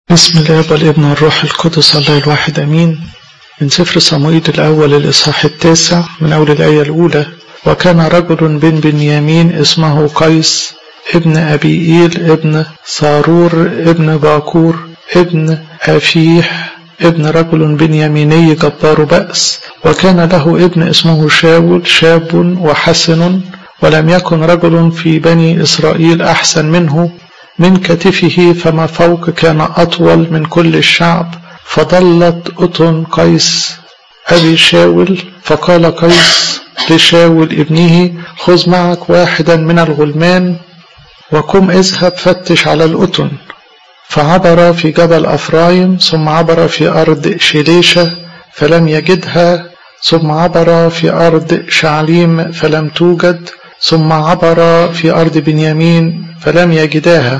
بسم الله والابن والروح القدس الله الواحد امين من سفر صموئيل الاول الاصحاح التاسع من اول الايه الاولى وكان رجل بن بنيامين اسمه قيس ابن ابيئيل ابن صارور ابن باكور ابن افيح ابن رجل بنياميني جبار بأس وكان له ابن اسمه شاول شاب وحسن ولم يكن رجل في بني إسرائيل أحسن منه من كتفه فما فوق كان أطول من كل الشعب فضلت أطن قيس أبي شاول فقال قيس لشاول ابنه خذ معك واحدا من الغلمان وقم اذهب فتش على الأطن فعبر في جبل أفرايم ثم عبر في أرض شليشة فلم يجدها ثم عبر في أرض شعليم فلم توجد ثم عبر في أرض بنيامين فلم يجداها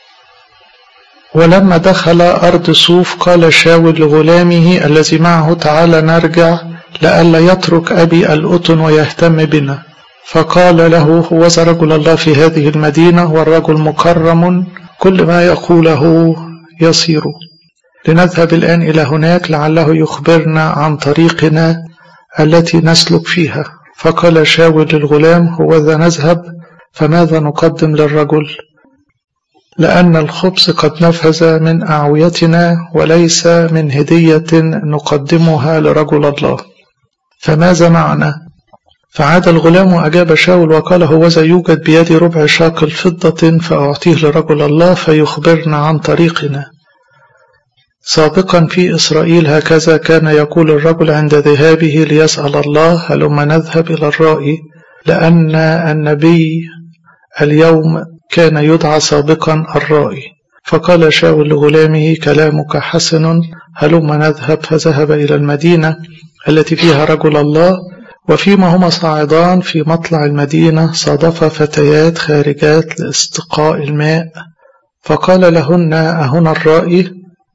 ولما دخل أرض صوف قال شاول لغلامه الذي معه تعالى نرجع لئلا يترك أبي الأطن ويهتم بنا فقال له هو رجل الله في هذه المدينة والرجل مكرم كل ما يقوله يصير لنذهب الآن إلى هناك لعله يخبرنا عن طريقنا التي نسلك فيها فقال شاول للغلام هو ذا نذهب فماذا نقدم للرجل لأن الخبز قد نفذ من أعويتنا وليس من هدية نقدمها لرجل الله فماذا معنا فعاد الغلام وأجاب شاول وقال هوذا يوجد بيدي ربع شاقل فضة فأعطيه لرجل الله فيخبرنا عن طريقنا سابقا في إسرائيل هكذا كان يقول الرجل عند ذهابه ليسأل الله هلما نذهب إلى الرائي لأن النبي اليوم كان يدعى سابقا الرائي فقال شاول لغلامه كلامك حسن هلما نذهب فذهب إلى المدينة التي فيها رجل الله وفيما هما صاعدان في مطلع المدينة صادف فتيات خارجات لاستقاء الماء فقال لهن أهنا الرائي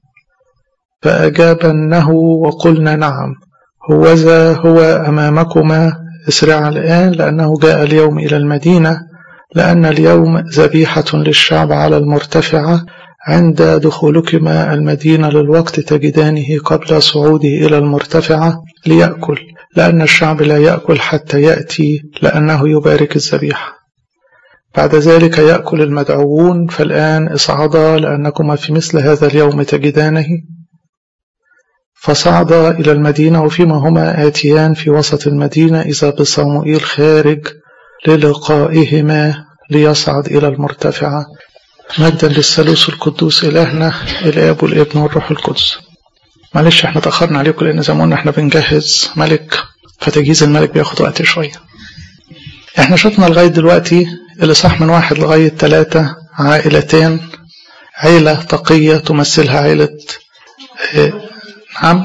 فأجابنه وقلنا نعم هوذا هو أمامكما اسرع الآن لأنه جاء اليوم إلى المدينة لأن اليوم ذبيحة للشعب على المرتفعة عند دخولكما المدينة للوقت تجدانه قبل صعوده إلى المرتفعة ليأكل لأن الشعب لا يأكل حتى يأتي لأنه يبارك الذبيحة بعد ذلك يأكل المدعوون فالآن اصعدا لأنكما في مثل هذا اليوم تجدانه فصعد إلى المدينة وفيما هما آتيان في وسط المدينة إذا بصموئيل خارج للقائهما ليصعد إلى المرتفعة مجدا للثالوث القدوس إلهنا الآب والابن والروح القدس معلش احنا تأخرنا عليكم لأن زي ما قلنا احنا بنجهز ملك فتجهيز الملك بياخد وقت شوية احنا شفنا لغاية دلوقتي اللي صح من واحد لغاية ثلاثة عائلتان عيلة تقية تمثلها عيلة اه نعم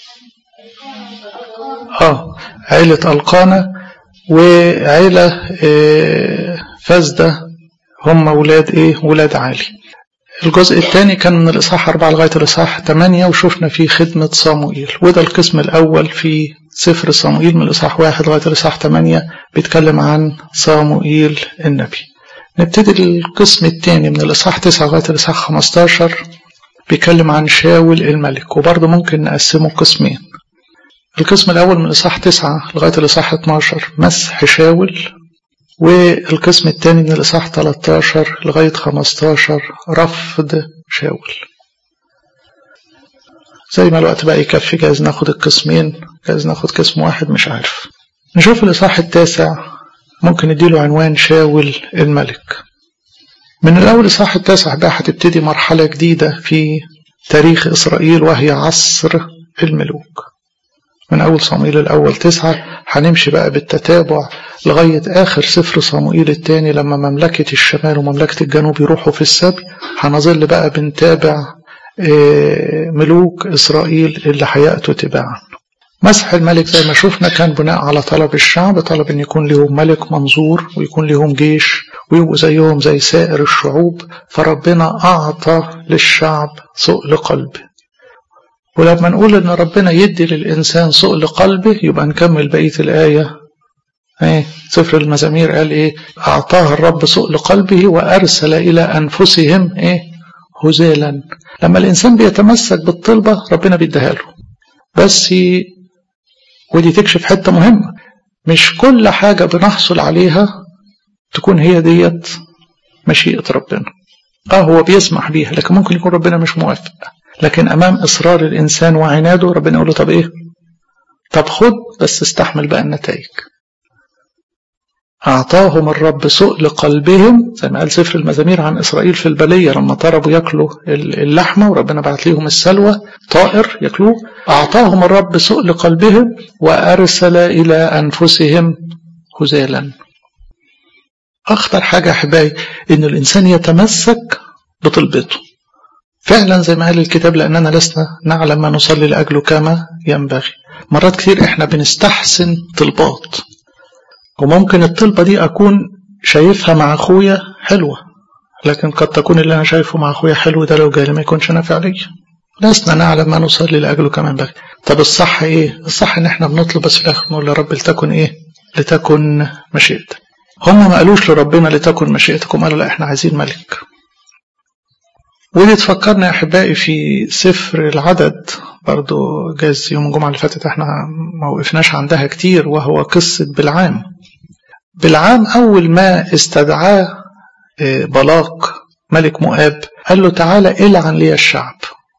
اه عيلة القانة وعيلة اه فاسدة هم ولاد ايه ولاد علي الجزء الثاني كان من الإصحاح 4 لغاية الإصحاح 8 وشفنا فيه خدمة صاموئيل وده القسم الأول في سفر صاموئيل من الإصحاح 1 لغاية الإصحاح 8 بيتكلم عن صاموئيل النبي نبتدي القسم الثاني من الإصحاح 9 لغاية الإصحاح 15 بيتكلم عن شاول الملك وبرضه ممكن نقسمه قسمين القسم الأول من الإصحاح 9 لغاية الإصحاح 12 مسح شاول والقسم الثاني من الإصحاح 13 لغاية 15 رفض شاول زي ما الوقت بقى يكفي جايز ناخد القسمين جايز ناخد قسم واحد مش عارف نشوف الإصحاح التاسع ممكن نديله عنوان شاول الملك من الأول الإصحاح التاسع بقى هتبتدي مرحلة جديدة في تاريخ إسرائيل وهي عصر الملوك من أول صموئيل الأول تسعة هنمشي بقى بالتتابع لغاية آخر سفر صموئيل الثاني لما مملكة الشمال ومملكة الجنوب يروحوا في السبي هنظل بقى بنتابع ملوك إسرائيل اللي هيأتوا تباعا مسح الملك زي ما شفنا كان بناء على طلب الشعب طلب ان يكون لهم ملك منظور ويكون لهم جيش ويبقوا زيهم زي سائر الشعوب فربنا أعطى للشعب سؤل قلب ولما نقول ان ربنا يدي للإنسان سؤل قلبه يبقى نكمل بقية الآية ايه سفر المزامير قال ايه أعطاها الرب سؤل قلبه وأرسل إلى أنفسهم ايه هزالا لما الإنسان بيتمسك بالطلبة ربنا بيديها له بس ودي تكشف حتة مهمة مش كل حاجة بنحصل عليها تكون هي ديت مشيئة ربنا اه هو بيسمح بيها لكن ممكن يكون ربنا مش موافق لكن أمام إصرار الإنسان وعناده ربنا يقول له طب إيه طب خد بس استحمل بقى النتائج أعطاهم الرب سؤل قلبهم زي ما قال سفر المزامير عن إسرائيل في البلية لما طلبوا ياكلوا اللحمة وربنا بعت لهم السلوى طائر ياكلوه أعطاهم الرب سؤل قلبهم وأرسل إلى أنفسهم هزالا أخطر حاجة يا أحبائي إن الإنسان يتمسك بطلبته فعلا زي ما قال الكتاب لأننا لسنا نعلم ما نصلي لأجله كما ينبغي مرات كتير إحنا بنستحسن طلبات وممكن الطلبة دي أكون شايفها مع أخويا حلوة لكن قد تكون اللي أنا شايفه مع أخويا حلو ده لو جالي ما يكونش نافع ليا لسنا نعلم ما نصلي لأجله كما ينبغي طب الصح إيه؟ الصح إن إحنا بنطلب بس في الآخر نقول يا رب لتكن إيه؟ لتكن مشيئتك هم ما قالوش لربنا لتكن مشيئتكم قالوا لا إحنا عايزين ملك ودي تفكرنا يا أحبائي في سفر العدد برضو جاز يوم الجمعة اللي فاتت احنا ما وقفناش عندها كتير وهو قصة بالعام بالعام أول ما استدعاه بلاق ملك مؤاب قال له تعالى إلعن لي الشعب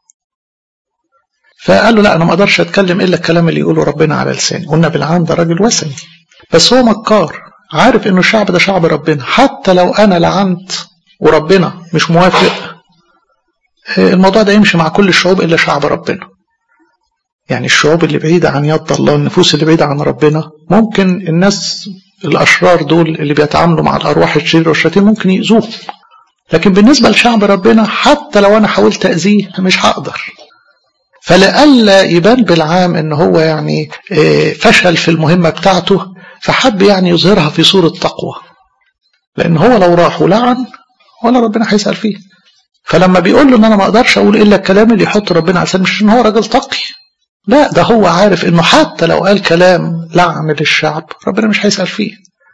فقال له لا أنا ما أقدرش أتكلم إلا الكلام اللي يقوله ربنا على لساني قلنا بالعام ده راجل وثني بس هو مكار عارف إنه الشعب ده شعب ربنا حتى لو أنا لعنت وربنا مش موافق الموضوع ده يمشي مع كل الشعوب إلا شعب ربنا يعني الشعوب اللي بعيدة عن يد الله النفوس اللي بعيدة عن ربنا ممكن الناس الأشرار دول اللي بيتعاملوا مع الأرواح الشريرة والشياطين ممكن يأذوه لكن بالنسبة لشعب ربنا حتى لو أنا حاولت أذيه مش هقدر فلألا يبان بالعام إن هو يعني فشل في المهمة بتاعته فحب يعني يظهرها في صورة تقوى لأن هو لو راح ولعن ولا ربنا هيسأل فيه فلما بيقول له ان انا ما اقدرش اقول الا الكلام اللي يحط ربنا على لسانه مش ان هو راجل تقي لا ده هو عارف انه حتى لو قال كلام لعن للشعب ربنا مش هيسال فيه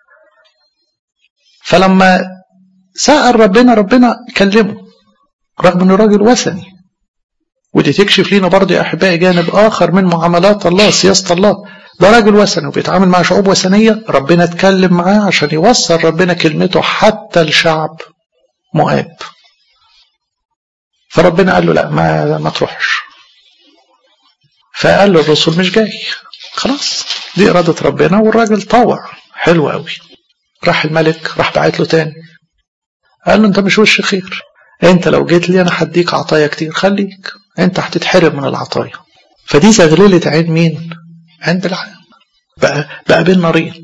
فلما سأل ربنا ربنا كلمه رغم انه راجل وثني ودي تكشف لينا برضه يا احبائي جانب اخر من معاملات الله سياسه الله ده راجل وثني وبيتعامل مع شعوب وثنيه ربنا اتكلم معاه عشان يوصل ربنا كلمته حتى لشعب مؤاب فربنا قال له لا ما ما تروحش فقال له الرسول مش جاي خلاص دي إرادة ربنا والراجل طوع حلو قوي راح الملك راح بعت له تاني قال له انت مش وش خير انت لو جيت لي انا هديك عطايا كتير خليك انت هتتحرم من العطايا فدي زغللة عين مين عند العالم بقى بقى بين نارين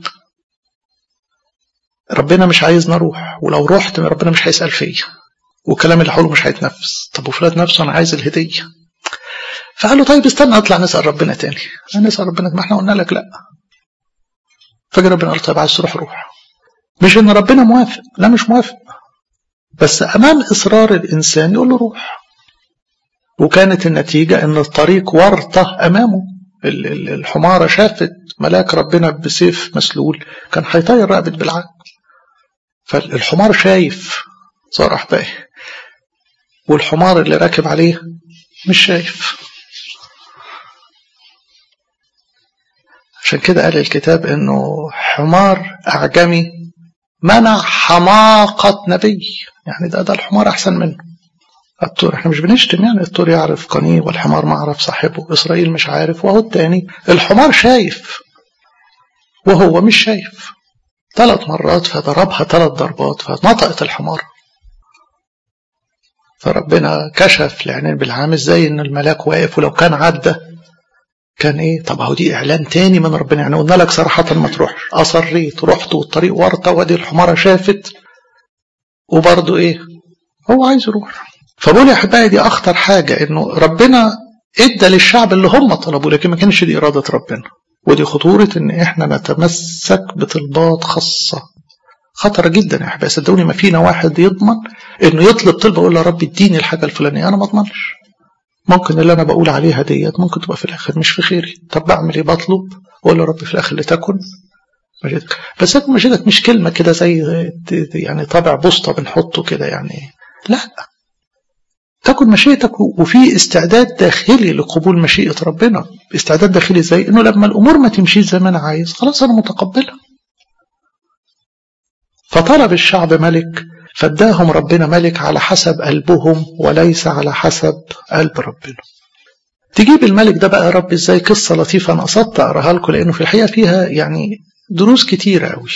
ربنا مش عايزني اروح ولو رحت ربنا مش هيسأل فيا والكلام اللي هقوله مش هيتنفذ طب وفلان نفسه انا عايز الهديه فقال له طيب استنى اطلع نسال ربنا تاني نسال ربنا ما احنا قلنا لك لا فجأة ربنا قال طيب عايز تروح روح مش ان ربنا موافق لا مش موافق بس امام اصرار الانسان يقول له روح وكانت النتيجة ان الطريق ورطة امامه الحمارة شافت ملاك ربنا بسيف مسلول كان هيطير رقبة بالعقل فالحمار شايف صار أحبائي والحمار اللي راكب عليه مش شايف عشان كده قال الكتاب انه حمار اعجمي منع حماقة نبي يعني ده ده الحمار احسن منه الطور احنا مش بنشتم يعني الطور يعرف قنيه والحمار ما عرف صاحبه اسرائيل مش عارف وهو التاني الحمار شايف وهو مش شايف ثلاث مرات فضربها ثلاث ضربات فنطقت الحمار فربنا كشف لعينين بالعام ازاي ان الملاك واقف ولو كان عدى كان ايه طب اهو دي اعلان تاني من ربنا يعني قلنا لك صراحه ما تروحش اصريت رحت والطريق ورطه وادي الحماره شافت وبرضه ايه هو عايز يروح فبقول يا احبائي دي اخطر حاجه انه ربنا ادى للشعب اللي هم طلبوا لكن ما كانش دي اراده ربنا ودي خطوره ان احنا نتمسك بطلبات خاصه خطر جدا يا احبائي صدقوني ما فينا واحد يضمن انه يطلب طلبه يقول يا رب اديني الحاجه الفلانيه انا ما اضمنش ممكن اللي انا بقول عليها ديت ممكن تبقى في الاخر مش في خيري طب بعمل ايه بطلب واقول يا رب في الاخر لتكن مشيتك بس تكن مشيتك مش كلمه كده زي يعني طابع بوسطه بنحطه كده يعني لا تكن مشيئتك وفي استعداد داخلي لقبول مشيئة ربنا استعداد داخلي ازاي انه لما الامور ما تمشيش زي ما انا عايز خلاص انا متقبلها فطلب الشعب ملك فاداهم ربنا ملك على حسب قلبهم وليس على حسب قلب ربنا تجيب الملك ده بقى يا رب ازاي قصه لطيفه انا قصدت اقراها لكم لانه في الحقيقه فيها يعني دروس كتيره قوي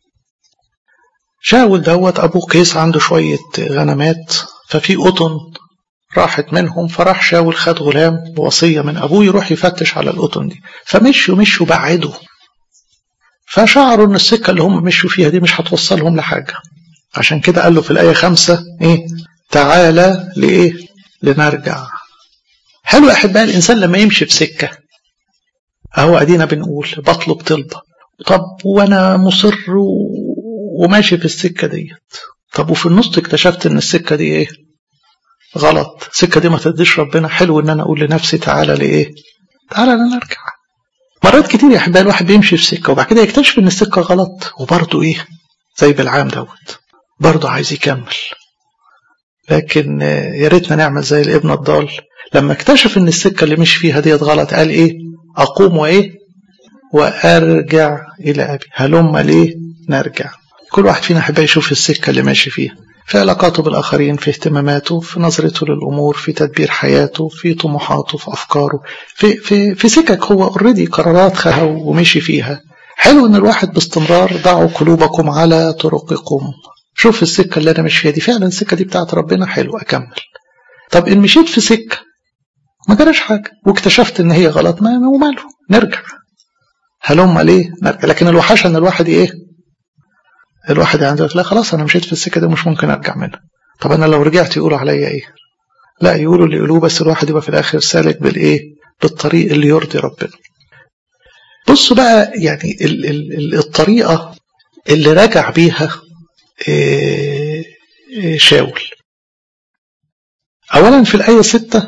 شاول دوت ابوه قيس عنده شويه غنمات ففي قطن راحت منهم فراح شاول خد غلام بوصيه من ابوه يروح يفتش على القطن دي فمشوا مشوا بعدوا فشعروا ان السكه اللي هم مشوا فيها دي مش هتوصلهم لحاجه عشان كده قال له في الايه خمسة ايه تعالى لايه لنرجع حلو يا احبائي الانسان لما يمشي في سكه اهو ادينا بنقول بطلب طلبه طب وانا مصر وماشي في السكه ديت طب وفي النص اكتشفت ان السكه دي ايه غلط السكه دي ما تديش ربنا حلو ان انا اقول لنفسي تعالى لايه تعالى لنرجع مرات كتير يا احبائي الواحد بيمشي في سكه وبعد كده يكتشف ان السكه غلط وبرضه ايه زي بالعام دوت برضه عايز يكمل لكن يا ريتنا نعمل زي الابن الضال لما اكتشف ان السكه اللي مش فيها ديت غلط قال ايه اقوم وايه وارجع الى ابي هلم ليه نرجع كل واحد فينا احب يشوف السكه اللي ماشي فيها في علاقاته بالاخرين في اهتماماته في نظرته للامور في تدبير حياته في طموحاته في افكاره في في في سكك هو اوريدي قرارات خها ومشي فيها حلو ان الواحد باستمرار ضعوا قلوبكم على طرقكم شوف السكه اللي انا ماشي فيها دي فعلا السكه دي بتاعت ربنا حلو اكمل طب ان مشيت في سكه ما جراش حاجه واكتشفت ان هي غلط ما وماله نرجع هلم ليه نرجع لكن الوحشه ان الواحد ايه الواحد عنده لا خلاص انا مشيت في السكه دي مش ممكن ارجع منها طب انا لو رجعت يقولوا عليا ايه لا يقولوا اللي يقولوه بس الواحد يبقى في الاخر سالك بالايه بالطريق اللي يرضي ربنا بصوا بقى يعني ال ال الطريقه اللي رجع بيها إيه إيه شاول اولا في الايه ستة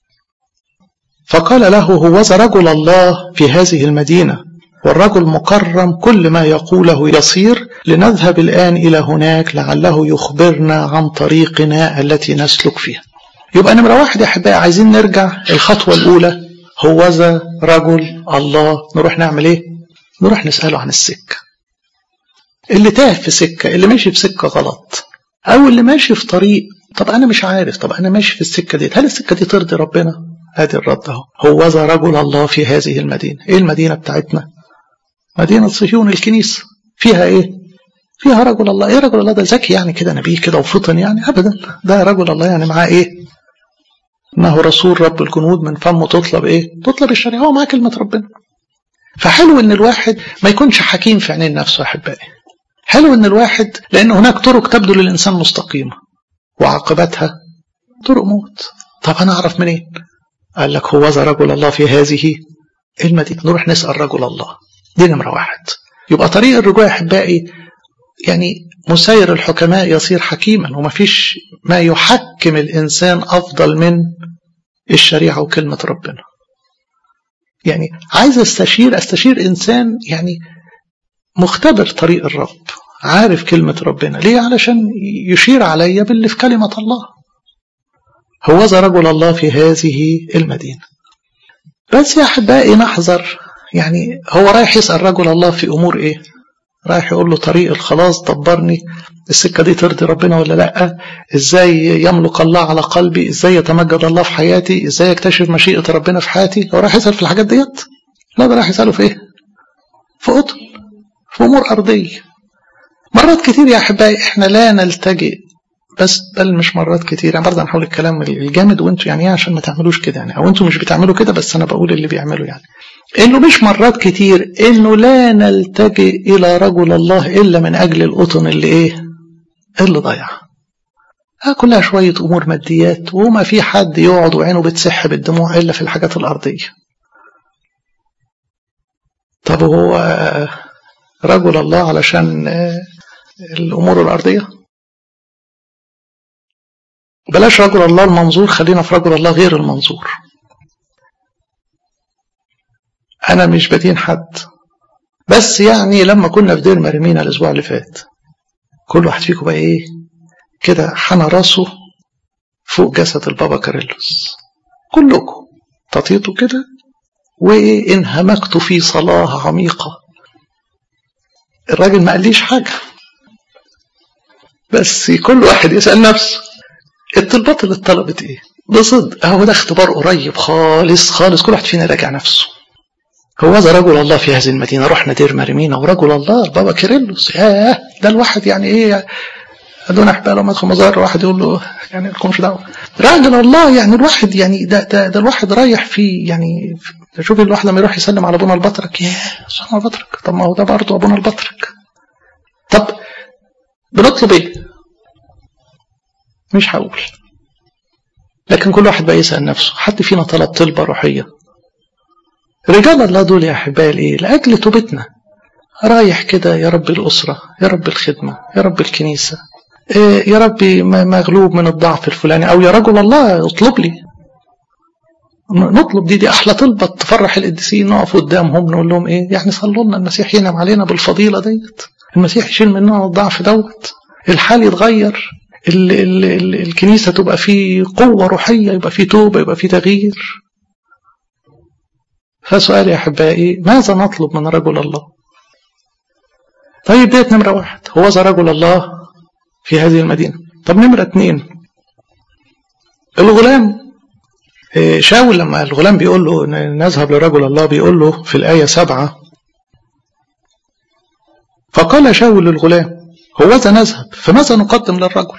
فقال له هوذا رجل الله في هذه المدينه والرجل مكرم كل ما يقوله يصير لنذهب الآن إلى هناك لعله يخبرنا عن طريقنا التي نسلك فيها يبقى نمرة واحد يا أحبائي عايزين نرجع الخطوة الأولى هوذا رجل الله نروح نعمل إيه؟ نروح نسأله عن السكة اللي تاه في سكة اللي ماشي في سكة غلط أو اللي ماشي في طريق طب أنا مش عارف طب أنا ماشي في السكة دي هل السكة دي ترضي ربنا؟ ادي الرد اهو هوذا رجل الله في هذه المدينة ايه المدينة بتاعتنا مدينة صهيون الكنيسة فيها ايه فيها رجل الله ايه رجل الله ده ذكي يعني كده نبي كده وفطن يعني ابدا ده رجل الله يعني معاه ايه انه رسول رب الجنود من فمه تطلب ايه تطلب الشريعة هو معاه كلمة ربنا فحلو ان الواحد ما يكونش حكيم في عينين نفسه احبائي حلو ان الواحد لان هناك طرق تبدو للانسان مستقيمة وعاقبتها طرق موت طب انا اعرف منين قال لك هوذا رجل الله في هذه المدينة نروح نسأل رجل الله دي نمرة واحد يبقى طريق الرجوع أحبائي يعني مسير الحكماء يصير حكيما وما فيش ما يحكم الإنسان أفضل من الشريعة وكلمة ربنا يعني عايز استشير استشير إنسان يعني مختبر طريق الرب عارف كلمة ربنا ليه علشان يشير علي باللي في كلمة الله هوذا رجل الله في هذه المدينة بس يا أحبائي نحذر يعني هو رايح يسأل رجل الله في أمور إيه رايح يقول له طريق الخلاص دبرني السكة دي ترضي ربنا ولا لأ ازاي يملك الله على قلبي ازاي يتمجد الله في حياتي ازاي يكتشف مشيئة ربنا في حياتي هو رايح يسأل في الحاجات ديت لا ده رايح يسأله في ايه في قطن في أمور أرضية مرات كتير يا أحبائي احنا لا نلتجئ بس بل مش مرات كتير يعني برضه هنحاول الكلام الجامد وانتوا يعني ايه عشان ما تعملوش كده يعني او انتوا مش بتعملوا كده بس انا بقول اللي بيعملوا يعني انه مش مرات كتير انه لا نلتجئ الى رجل الله الا من اجل القطن اللي ايه اللي ضيع ها كلها شوية امور ماديات وما في حد يقعد وعينه بتسح بالدموع الا في الحاجات الارضية طب هو رجل الله علشان الامور الارضيه بلاش رجل الله المنظور خلينا في رجل الله غير المنظور أنا مش بدين حد بس يعني لما كنا في دير مرمينا الأسبوع اللي فات كل واحد فيكم بقى إيه كده حنى راسه فوق جسد البابا كاريلوس كلكم تطيطوا كده وانهمكتوا في صلاة عميقة الراجل ما قاليش حاجة بس كل واحد يسأل نفسه الطلبات اللي اتطلبت ايه بصدق هو ده اختبار قريب خالص خالص كل واحد فينا راجع نفسه هو ذا رجل الله في هذه المدينة رحنا دير مريمينا ورجل الله البابا كيرلس ياه ده الواحد يعني ايه دون احبال لما يدخل مزار واحد يقول له يعني لكمش دعوه راجل الله يعني الواحد يعني ده ده, ده الواحد رايح في يعني شوف الواحد لما يروح يسلم على ابونا البطرك ياه سبحان البطرك طب ما هو ده برضه ابونا البطرك طب بنطلب ايه؟ مش هقول لكن كل واحد بقى يسأل نفسه حد فينا طلب طلبة روحية رجال الله دول يا أحبائي إيه لأجل توبتنا رايح كده يا رب الأسرة يا رب الخدمة يا رب الكنيسة إيه يا ربي مغلوب من الضعف الفلاني أو يا رجل الله اطلب لي نطلب دي دي أحلى طلبة تفرح القديسين نقف قدامهم نقول لهم إيه يعني صلوا لنا المسيح ينعم علينا بالفضيلة ديت المسيح يشيل مننا الضعف دوت الحال يتغير ال ال ال الكنيسة تبقى فيه قوة روحية يبقى فيه توبة يبقى فيه تغيير فسؤال يا أحبائي ماذا نطلب من رجل الله طيب ديت نمرة واحد هو ذا رجل الله في هذه المدينة طب نمرة اتنين الغلام شاول لما الغلام بيقول له نذهب لرجل الله بيقول له في الآية سبعة فقال شاول للغلام هوذا نذهب فماذا نقدم للرجل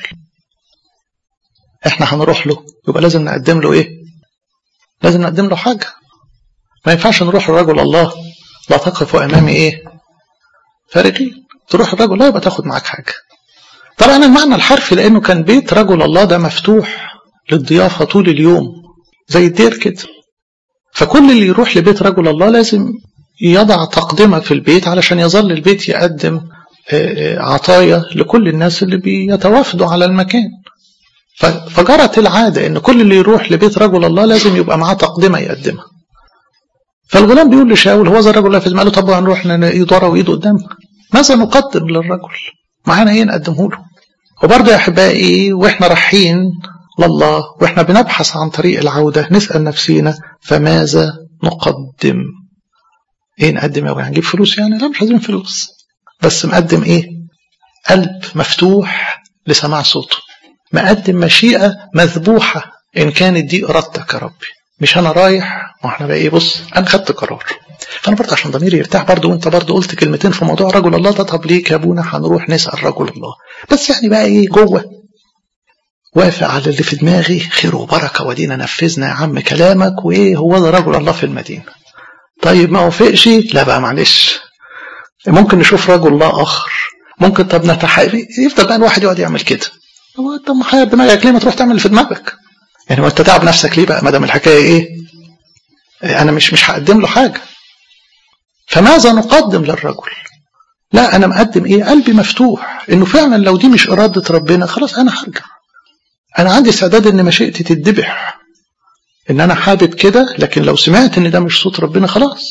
احنا هنروح له يبقى لازم نقدم له ايه لازم نقدم له حاجة ما ينفعش نروح لرجل الله لا تقف امامي ايه فارغين تروح الرجل لا يبقى تاخد معاك حاجة طبعا المعنى الحرفي لانه كان بيت رجل الله ده مفتوح للضيافة طول اليوم زي الدير كده فكل اللي يروح لبيت رجل الله لازم يضع تقدمة في البيت علشان يظل البيت يقدم عطايا لكل الناس اللي بيتوافدوا على المكان فجرت العادة ان كل اللي يروح لبيت رجل الله لازم يبقى معاه تقدمة يقدمها فالغلام بيقول لشاول هو ذا الرجل الله في قال له طب هنروح ايد ورا وايد قدام ماذا نقدم للرجل معانا ايه نقدمه له وبرضه يا احبائي واحنا رايحين لله واحنا بنبحث عن طريق العودة نسأل نفسينا فماذا نقدم ايه نقدم يا هنجيب فلوس يعني لا مش عايزين فلوس بس مقدم ايه قلب مفتوح لسماع صوته مقدم مشيئة مذبوحة إن كانت دي إرادتك يا ربي مش أنا رايح ما احنا بقى إيه بص أنا خدت قرار فأنا برضه عشان ضميري يرتاح برضه وأنت برضه قلت كلمتين في موضوع رجل الله ده طب ليك يا أبونا هنروح نسأل رجل الله بس يعني بقى إيه جوه وافق على اللي في دماغي خير وبركة ودينا نفذنا يا عم كلامك وإيه هو ده رجل الله في المدينة طيب ما وافقش لا بقى معلش ممكن نشوف رجل الله آخر ممكن طب نتحايل يفضل بقى الواحد يقعد يعمل كده هو انت محير دماغك ليه ما تروح تعمل اللي في دماغك يعني وانت تعب نفسك ليه بقى ما دام الحكايه ايه انا مش مش هقدم له حاجه فماذا نقدم للرجل لا انا مقدم ايه قلبي مفتوح انه فعلا لو دي مش اراده ربنا خلاص انا هرجع انا عندي استعداد ان مشيئتي تتذبح ان انا حابب كده لكن لو سمعت ان ده مش صوت ربنا خلاص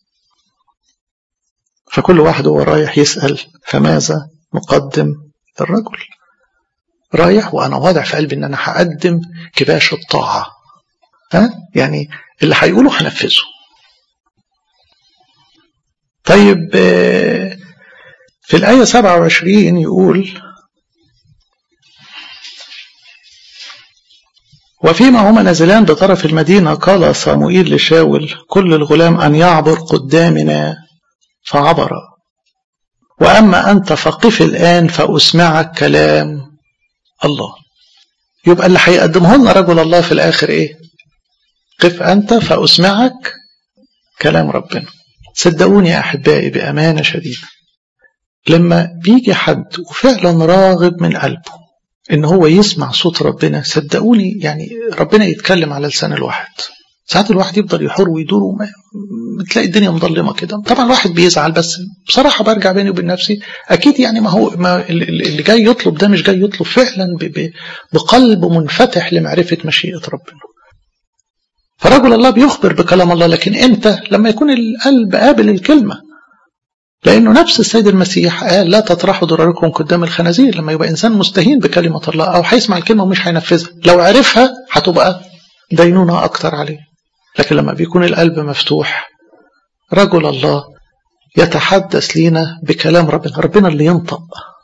فكل واحد هو رايح يسال فماذا نقدم للرجل رايح وانا واضع في قلبي ان انا هقدم كباش الطاعه ها يعني اللي هيقوله هنفذه طيب في الآية 27 يقول وفيما هما نازلان بطرف المدينة قال صموئيل لشاول كل الغلام أن يعبر قدامنا فعبر وأما أنت فقف الآن فأسمعك كلام الله يبقى اللي هيقدمه لنا رجل الله في الآخر إيه قف أنت فأسمعك كلام ربنا صدقوني يا أحبائي بأمانة شديدة لما بيجي حد وفعلا راغب من قلبه إن هو يسمع صوت ربنا صدقوني يعني ربنا يتكلم على لسان الواحد ساعات الواحد يفضل يحور ويدور وما بتلاقي الدنيا مظلمه كده طبعا الواحد بيزعل بس بصراحه برجع بيني وبين نفسي اكيد يعني ما هو ما اللي جاي يطلب ده مش جاي يطلب فعلا بقلب منفتح لمعرفه مشيئه ربنا فرجل الله بيخبر بكلام الله لكن امتى لما يكون القلب قابل الكلمه لأنه نفس السيد المسيح قال لا تطرحوا ضرركم قدام الخنازير لما يبقى إنسان مستهين بكلمة الله أو هيسمع الكلمة ومش هينفذها لو عرفها هتبقى دينونة أكتر عليه لكن لما بيكون القلب مفتوح رجل الله يتحدث لينا بكلام ربنا ربنا اللي ينطق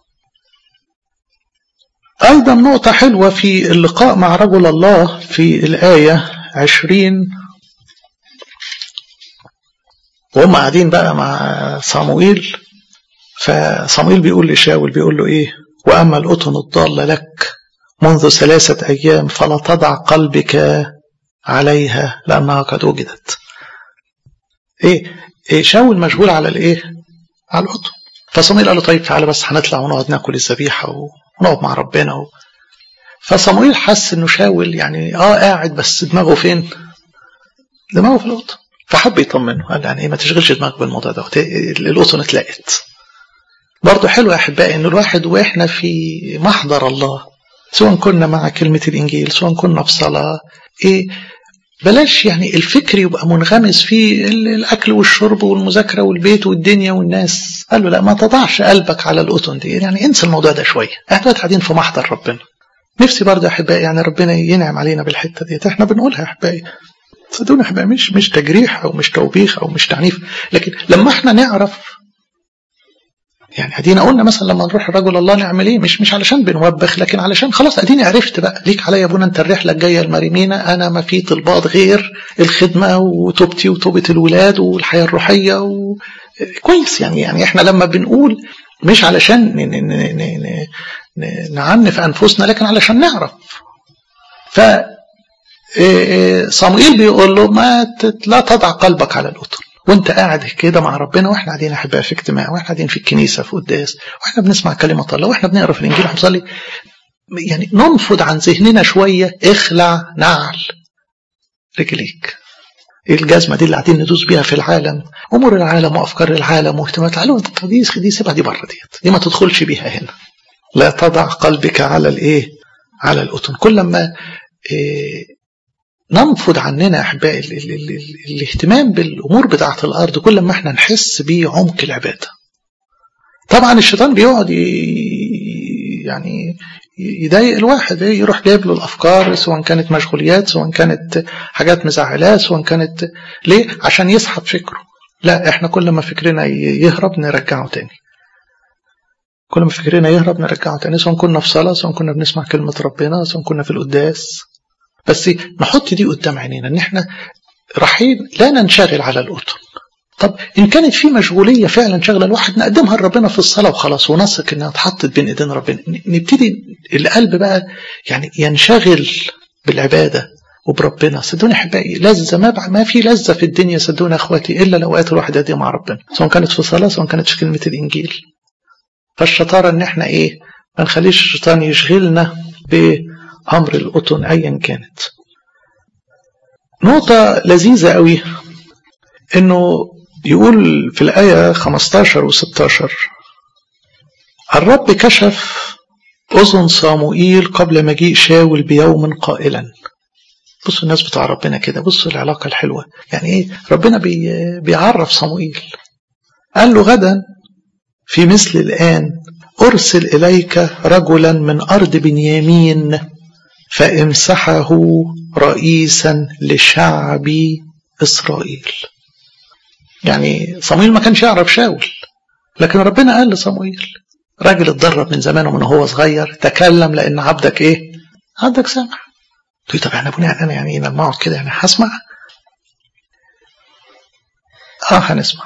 أيضا نقطة حلوة في اللقاء مع رجل الله في الآية عشرين وهم قاعدين بقى مع صاموئيل فصاموئيل بيقول لشاول بيقول له ايه واما الاذن الضاله لك منذ ثلاثه ايام فلا تضع قلبك عليها لانها قد وجدت ايه, إيه شاول مشغول على الايه على الاذن فصاموئيل قال له طيب تعالى بس هنطلع ونقعد ناكل الذبيحه ونقعد مع ربنا و... فصاموئيل حس انه شاول يعني اه قاعد بس دماغه فين دماغه في الاوضه فحب يطمنه قال يعني ايه ما تشغلش دماغك بالموضوع ده الاذن اتلقت برضه حلو يا احبائي ان الواحد واحنا في محضر الله سواء كنا مع كلمة الإنجيل سواء كنا في صلاة إيه بلاش يعني الفكر يبقى منغمس في الأكل والشرب والمذاكرة والبيت والدنيا والناس قال له لا ما تضعش قلبك على الأذن دي يعني انسى الموضوع ده شوية احنا قاعدين في محضر ربنا نفسي برضه يا أحبائي يعني ربنا ينعم علينا بالحتة دي احنا بنقولها يا أحبائي صدقوني احبائي مش مش تجريح او مش توبيخ او مش تعنيف لكن لما احنا نعرف يعني ادينا قلنا مثلا لما نروح لرجل الله نعمل ايه مش مش علشان بنوبخ لكن علشان خلاص اديني عرفت بقى ليك عليا يا ابونا انت الرحله الجايه المريمينا انا ما في طلبات غير الخدمه وتوبتي وتوبه الولاد والحياه الروحيه و... كويس يعني يعني احنا لما بنقول مش علشان ن... ن... ن... ن... ن... نعنف انفسنا لكن علشان نعرف ف صموئيل بيقول له ما لا تضع قلبك على الأذن وانت قاعد كده مع ربنا واحنا قاعدين احباء في اجتماع واحنا قاعدين في الكنيسه في قداس واحنا بنسمع كلمه الله واحنا بنقرا في الانجيل ونصلي يعني ننفض عن ذهننا شويه اخلع نعل رجليك الجزمه دي اللي قاعدين ندوس بيها في العالم امور العالم وافكار العالم واهتمامات العالم دي دي سيبها دي بره ديت دي ما تدخلش بيها هنا لا تضع قلبك على الايه على الاذن كل ما إيه ننفض عننا يا احبائي الاهتمام بالامور بتاعه الارض كل ما احنا نحس بعمق العباده. طبعا الشيطان بيقعد يعني يضايق الواحد يروح جايب له الافكار سواء كانت مشغوليات سواء كانت حاجات مزعلاه سواء كانت ليه؟ عشان يسحب فكره. لا احنا كل ما فكرنا يهرب نرجعه تاني. كل ما فكرنا يهرب نرجعه تاني سواء كنا في صلاه سواء كنا بنسمع كلمه ربنا سواء كنا في القداس بس نحط دي قدام عينينا ان احنا رايحين لا ننشغل على الاذن طب ان كانت في مشغوليه فعلا شغله الواحد نقدمها لربنا في الصلاه وخلاص ونثق انها اتحطت بين ايدين ربنا نبتدي القلب بقى يعني ينشغل بالعباده وبربنا صدقوني احبائي لذه ما ما في لذه في الدنيا صدقوني اخواتي الا لو وقت الواحد قاعد مع ربنا سواء كانت في صلاه سواء كانت في كلمه الانجيل فالشطاره ان احنا ايه ما نخليش الشيطان يشغلنا ب أمر الأذن أيا كانت نقطة لذيذة قوي إنه يقول في الآية 15 و 16 الرب كشف أذن صاموئيل قبل مجيء شاول بيوم قائلا بصوا الناس بتاع ربنا كده بصوا العلاقة الحلوة يعني إيه ربنا بي بيعرف صاموئيل قال له غدا في مثل الآن أرسل إليك رجلا من أرض بنيامين فامسحه رئيسا لشعب إسرائيل يعني صمويل ما كانش يعرف شاول لكن ربنا قال لصمويل راجل اتدرب من زمان ومن هو صغير تكلم لأن عبدك إيه عبدك سامع تقول طب يعني ابونا أنا يعني لما أقعد كده يعني هسمع آه هنسمع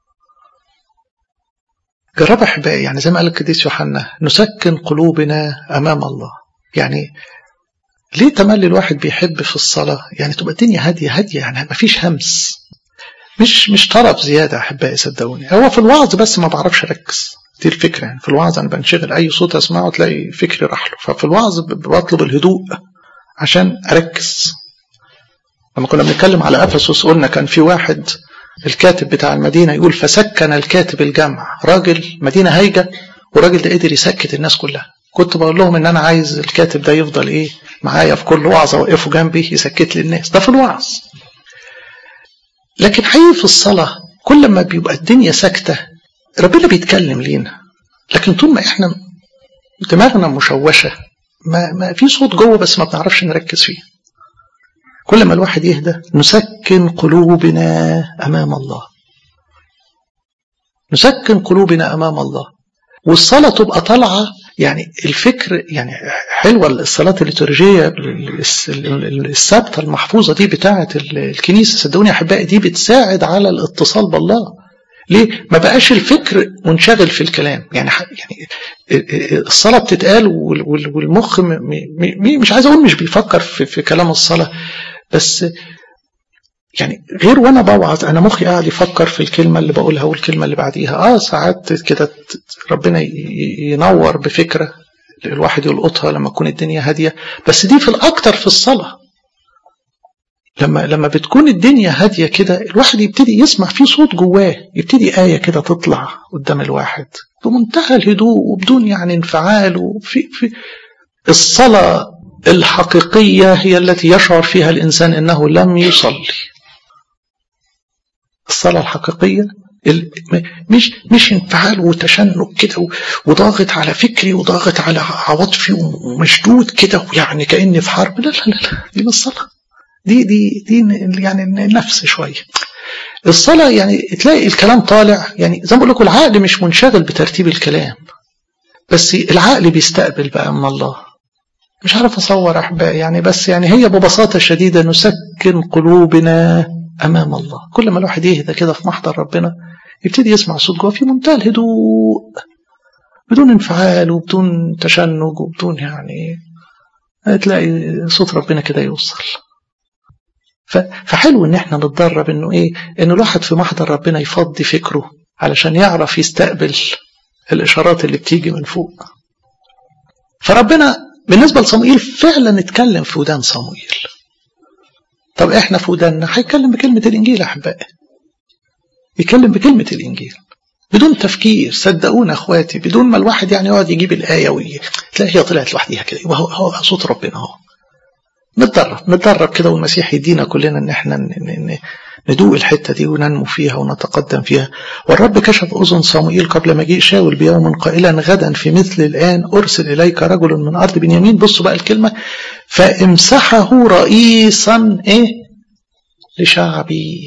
جرب أحبائي يعني زي ما قال القديس يوحنا نسكن قلوبنا أمام الله يعني ليه تملي الواحد بيحب في الصلاة يعني تبقى الدنيا هادية هادية يعني ما فيش همس مش مش طرف زيادة أحبائي صدقوني هو في الوعظ بس ما بعرفش أركز دي الفكرة يعني في الوعظ أنا بنشغل أي صوت أسمعه تلاقي فكري راح له ففي الوعظ بطلب الهدوء عشان أركز لما كنا بنتكلم على أفسس قلنا كان في واحد الكاتب بتاع المدينة يقول فسكن الكاتب الجمع راجل مدينة هايجة وراجل ده قدر يسكت الناس كلها كنت بقول لهم ان انا عايز الكاتب ده يفضل ايه معايا في كل وعظه اوقفه جنبي يسكت لي الناس ده في الوعظ لكن حقيقي في الصلاه كل ما بيبقى الدنيا ساكته ربنا بيتكلم لينا لكن طول ما احنا دماغنا مشوشة ما, ما في صوت جوه بس ما بنعرفش نركز فيه كل ما الواحد يهدى نسكن قلوبنا أمام الله نسكن قلوبنا أمام الله والصلاة تبقى طالعة يعني الفكر يعني حلوة الصلاة الليتورجية الثابتة المحفوظة دي بتاعة الكنيسة صدقوني يا أحبائي دي بتساعد على الاتصال بالله ليه؟ ما بقاش الفكر منشغل في الكلام يعني يعني الصلاة بتتقال والمخ مش عايز أقول مش بيفكر في, في كلام الصلاة بس يعني غير وانا بوعظ انا مخي قاعد يفكر في الكلمه اللي بقولها والكلمه اللي بعديها اه ساعات كده ربنا ينور بفكره الواحد يلقطها لما تكون الدنيا هاديه بس دي في الاكتر في الصلاه لما لما بتكون الدنيا هاديه كده الواحد يبتدي يسمع في صوت جواه يبتدي ايه كده تطلع قدام الواحد بمنتهى الهدوء وبدون يعني انفعال وفي في الصلاه الحقيقيه هي التي يشعر فيها الانسان انه لم يصلي الصلاة الحقيقية مش مش انفعال وتشنج كده وضاغط على فكري وضاغط على عواطفي ومشدود كده يعني كاني في حرب لا لا لا دي مش صلاة دي دي دي يعني النفس شويه الصلاة يعني تلاقي الكلام طالع يعني زي ما بقول لكم العقل مش منشغل بترتيب الكلام بس العقل بيستقبل بقى من الله مش عارف اصور احبائي يعني بس يعني هي ببساطة شديدة نسكن قلوبنا أمام الله كل ما الواحد يهدى كده في محضر ربنا يبتدي يسمع صوت جوه في منتهى الهدوء بدون انفعال وبدون تشنج وبدون يعني تلاقي صوت ربنا كده يوصل فحلو ان احنا نتدرب انه ايه ان الواحد في محضر ربنا يفضي فكره علشان يعرف يستقبل الاشارات اللي بتيجي من فوق فربنا بالنسبه لصموئيل فعلا اتكلم في ودان صموئيل طب احنا في وداننا هيتكلم بكلمة الانجيل يا احبائي يتكلم بكلمة الانجيل بدون تفكير صدقونا اخواتي بدون ما الواحد يعني يقعد يجيب الايه وي... تلاقي هي طلعت لوحديها كده يبقى هو, هو صوت ربنا اهو نتدرب نتدرب كده والمسيح يدينا كلنا ان احنا ندوق الحته دي وننمو فيها ونتقدم فيها والرب كشف اذن صموئيل قبل مجيء شاول بيوم قائلا غدا في مثل الان ارسل اليك رجل من ارض بنيامين بصوا بقى الكلمه فامسحه رئيسا ايه لشعبي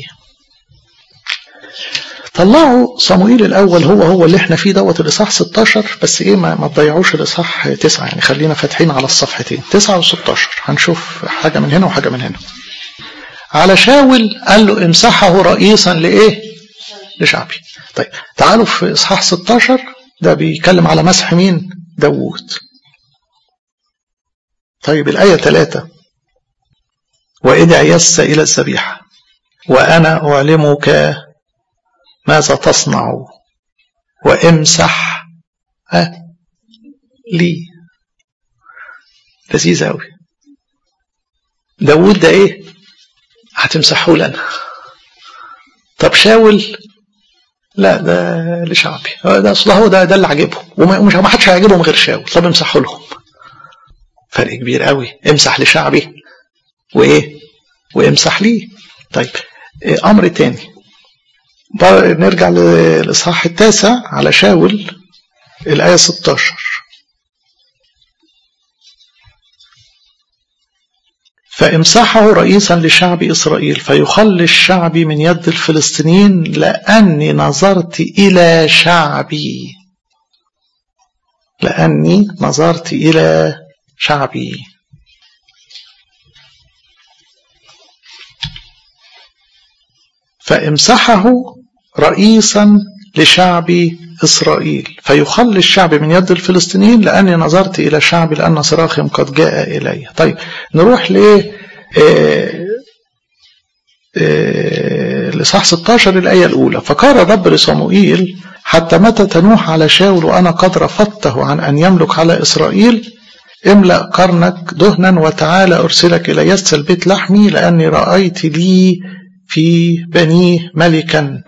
طلعوا صموئيل الاول هو هو اللي احنا فيه دوت الاصحاح 16 بس ايه ما, ما تضيعوش الاصحاح 9 يعني خلينا فاتحين على الصفحتين 9 و16 هنشوف حاجه من هنا وحاجه من هنا على شاول قال له امسحه رئيسا لايه لشعبي طيب تعالوا في اصحاح 16 ده بيتكلم على مسح مين داوود طيب الآية 3 وإذا يس إلى الذبيحة وأنا أعلمك ماذا تصنع وامسح أه لي لذيذ أوي داود ده إيه هتمسحه لنا طب شاول لا ده لشعبي ده اصل هو ده ده اللي عاجبهم ومش ما حدش هيعجبهم غير شاول طب امسحوا لهم فرق كبير قوي امسح لشعبي وايه وامسح لي طيب إيه امر تاني نرجع للاصحاح التاسع على شاول الايه 16 فامسحه رئيسا لشعب إسرائيل فيخلي الشعب من يد الفلسطينيين لأني نظرت إلى شعبي لأني نظرت إلى شعبي فامسحه رئيسا لشعب إسرائيل فيخلي الشعب من يد الفلسطينيين لأني نظرت إلى شعبي لأن صراخهم قد جاء إلي طيب نروح ل الإصحاح 16 الآية الأولى فقال الرب لصموئيل حتى متى تنوح على شاول وأنا قد رفضته عن أن يملك على إسرائيل املأ قرنك دهنا وتعالى أرسلك إلى يسل بيت لحمي لأني رأيت لي في بنيه ملكا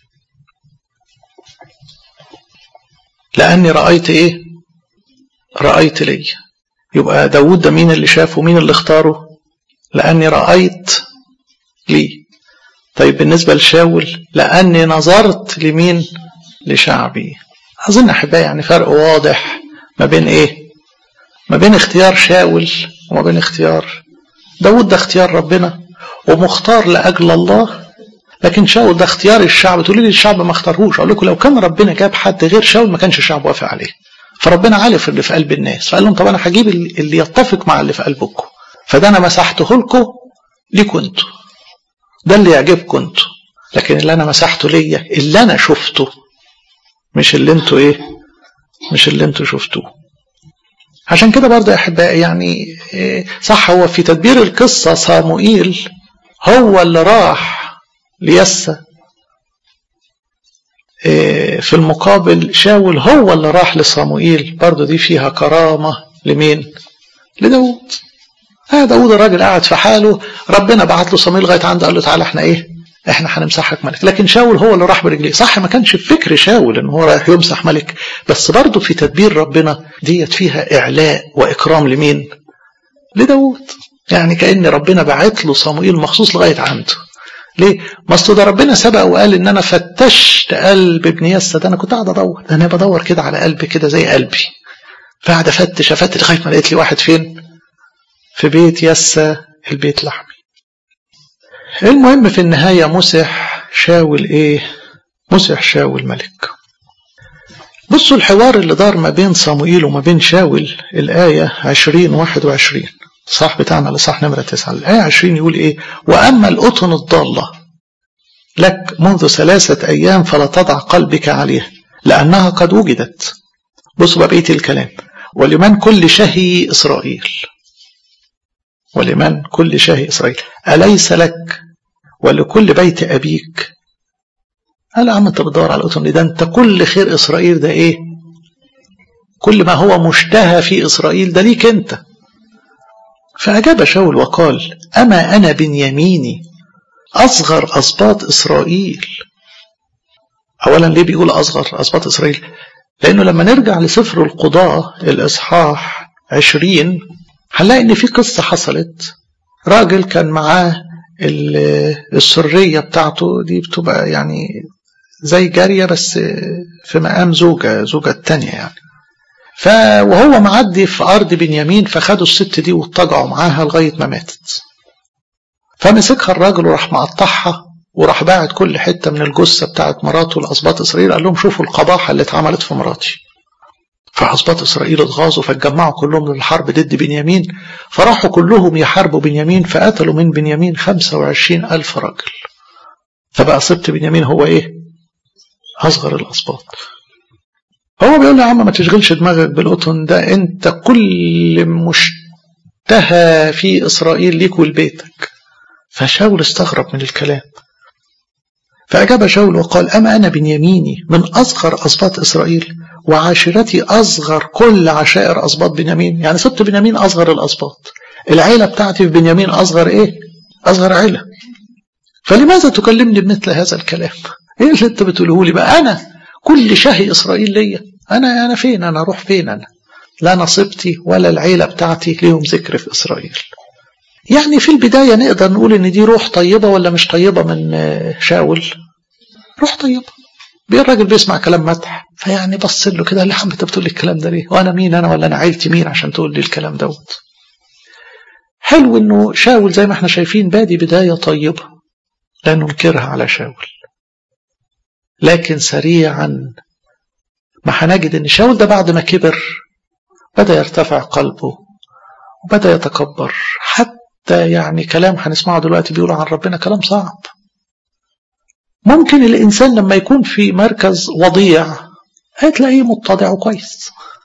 لأني رأيت إيه رأيت لي يبقى داود ده مين اللي شافه مين اللي اختاره لأني رأيت لي طيب بالنسبة لشاول لأني نظرت لمين لشعبي أظن أحبائي يعني فرق واضح ما بين إيه ما بين اختيار شاول وما بين اختيار داود ده اختيار ربنا ومختار لأجل الله لكن شاول ده اختيار الشعب تقولي لي الشعب ما اختارهوش اقول لكم لو كان ربنا جاب حد غير شاول ما كانش الشعب وافق عليه فربنا عارف اللي في قلب الناس فقال لهم طب انا هجيب اللي يتفق مع اللي في قلبكم فده انا مسحته لكم ليكوا انتوا ده اللي يعجبكم انتوا لكن اللي انا مسحته ليا اللي انا شفته مش اللي انتوا ايه مش اللي انتوا شفتوه عشان كده برضه يا احبائي يعني إيه صح هو في تدبير القصه صاموئيل هو اللي راح ليسا في المقابل شاول هو اللي راح لصموئيل برضه دي فيها كرامة لمين لداود اه داود الراجل قاعد في حاله ربنا بعت له صموئيل لغايه عنده قال له تعالى احنا ايه احنا هنمسحك ملك لكن شاول هو اللي راح برجليه صح ما كانش في فكر شاول ان هو رايح يمسح ملك بس برضه في تدبير ربنا ديت فيها اعلاء واكرام لمين لداود يعني كأن ربنا بعت له صموئيل مخصوص لغايه عنده ليه؟ ما اصل ده ربنا سبق وقال ان انا فتشت قلب ابن يسى ده انا كنت قاعد ادور ده انا بدور كده على قلب كده زي قلبي فقعد افتش افتش لغايه ما لقيت لي واحد فين؟ في بيت يسى البيت لحمي. المهم في النهايه مسح شاول ايه؟ مسح شاول ملك. بصوا الحوار اللي دار ما بين صموئيل وما بين شاول الآية 20 21 صح بتاعنا لصح نمرة تسعة الآية 20 يقول إيه وأما الأطن الضالة لك منذ ثلاثة أيام فلا تضع قلبك عليها لأنها قد وجدت بصوا بقى بقية الكلام ولمن كل شهي إسرائيل ولمن كل شهي إسرائيل أليس لك ولكل بيت أبيك قال يا عم أنت بتدور على الأطن ده أنت كل خير إسرائيل ده إيه كل ما هو مشتهى في إسرائيل ده ليك أنت فأجاب شاول وقال أما أنا بنياميني أصغر أسباط إسرائيل أولا ليه بيقول أصغر أسباط إسرائيل لأنه لما نرجع لسفر القضاء الإصحاح عشرين هنلاقي إن في قصة حصلت راجل كان معاه السرية بتاعته دي بتبقى يعني زي جارية بس في مقام زوجة زوجة التانية يعني ف وهو معدي في أرض بنيامين فخدوا الست دي واتجعوا معاها لغاية ما ماتت فمسكها الراجل وراح مقطعها وراح باعت كل حتة من الجثة بتاعت مراته لأسباط إسرائيل قال لهم شوفوا القباحة اللي اتعملت في مراتي فأسباط إسرائيل اتغاظوا فاتجمعوا كلهم للحرب ضد بنيامين فراحوا كلهم يحاربوا بنيامين فقتلوا من بنيامين 25 ألف راجل فبقى سبط بنيامين هو إيه؟ أصغر الأسباط هو بيقول له يا عم ما تشغلش دماغك بالقطن ده انت كل مشتهى في اسرائيل ليك ولبيتك فشاول استغرب من الكلام فأجاب شاول وقال أما أنا بنياميني من أصغر أسباط إسرائيل وعاشرتي أصغر كل عشائر أسباط بنيامين يعني سبت بنيامين أصغر الأسباط العيلة بتاعتي في بنيامين أصغر إيه أصغر عيلة فلماذا تكلمني بمثل هذا الكلام إيه اللي أنت بتقوله لي بقى أنا كل شهي إسرائيل ليا أنا أنا فين أنا أروح فين أنا لا نصيبتي ولا العيلة بتاعتي ليهم ذكر في إسرائيل يعني في البداية نقدر نقول إن دي روح طيبة ولا مش طيبة من شاول روح طيبة الراجل بيسمع كلام مدح فيعني بص له كده اللي حمد بتقول لي الكلام ده ليه وانا مين انا ولا انا عيلتي مين عشان تقول لي الكلام دوت حلو انه شاول زي ما احنا شايفين بادي بداية طيبة لا ننكرها على شاول لكن سريعا ما هنجد ان شاول ده بعد ما كبر بدأ يرتفع قلبه وبدأ يتكبر حتى يعني كلام هنسمعه دلوقتي بيقولوا عن ربنا كلام صعب ممكن الإنسان لما يكون في مركز وضيع هتلاقيه متضع وكويس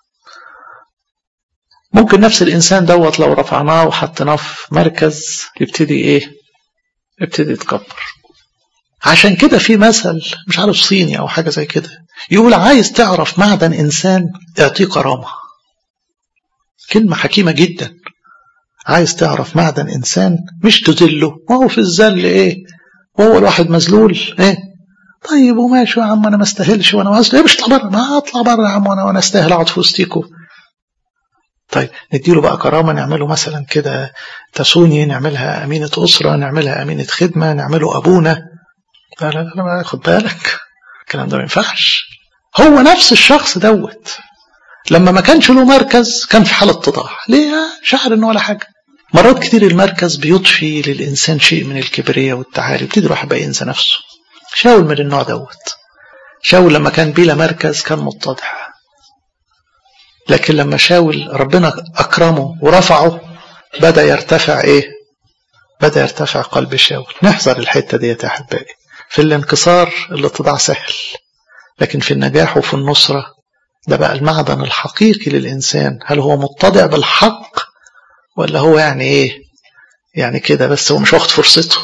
ممكن نفس الإنسان دوت لو رفعناه وحطيناه في مركز يبتدي إيه يبتدي يتكبر عشان كده في مثل مش عارف صيني أو حاجة زي كده يقول عايز تعرف معدن إنسان اعطيه كرامة كلمة حكيمة جدا عايز تعرف معدن إنسان مش تذله ما هو في الذل إيه وهو الواحد مذلول إيه طيب وماشي يا عم أنا ما استاهلش وأنا ما إيه مش اطلع بره ما أطلع بره يا عم وأنا وأنا أستاهل أقعد في وسطيكوا طيب نديله بقى كرامة نعمله مثلا كده تسوني نعملها أمينة أسرة نعملها أمينة خدمة نعمله أبونا لا لا لا خد بالك الكلام ده ما ينفعش هو نفس الشخص دوت لما ما كانش له مركز كان في حالة اتضاع ليه شعر انه ولا حاجة مرات كتير المركز بيضفي للإنسان شيء من الكبرياء والتعالي يبتدي الواحد بقى ينسى نفسه شاول من النوع دوت شاول لما كان بلا مركز كان متضع لكن لما شاول ربنا أكرمه ورفعه بدأ يرتفع إيه بدأ يرتفع قلب شاول نحذر الحتة دي يا أحبائي في الانكسار الاتضاع سهل لكن في النجاح وفي النصرة ده بقى المعدن الحقيقي للإنسان هل هو متضع بالحق ولا هو يعني إيه يعني كده بس هو مش واخد فرصته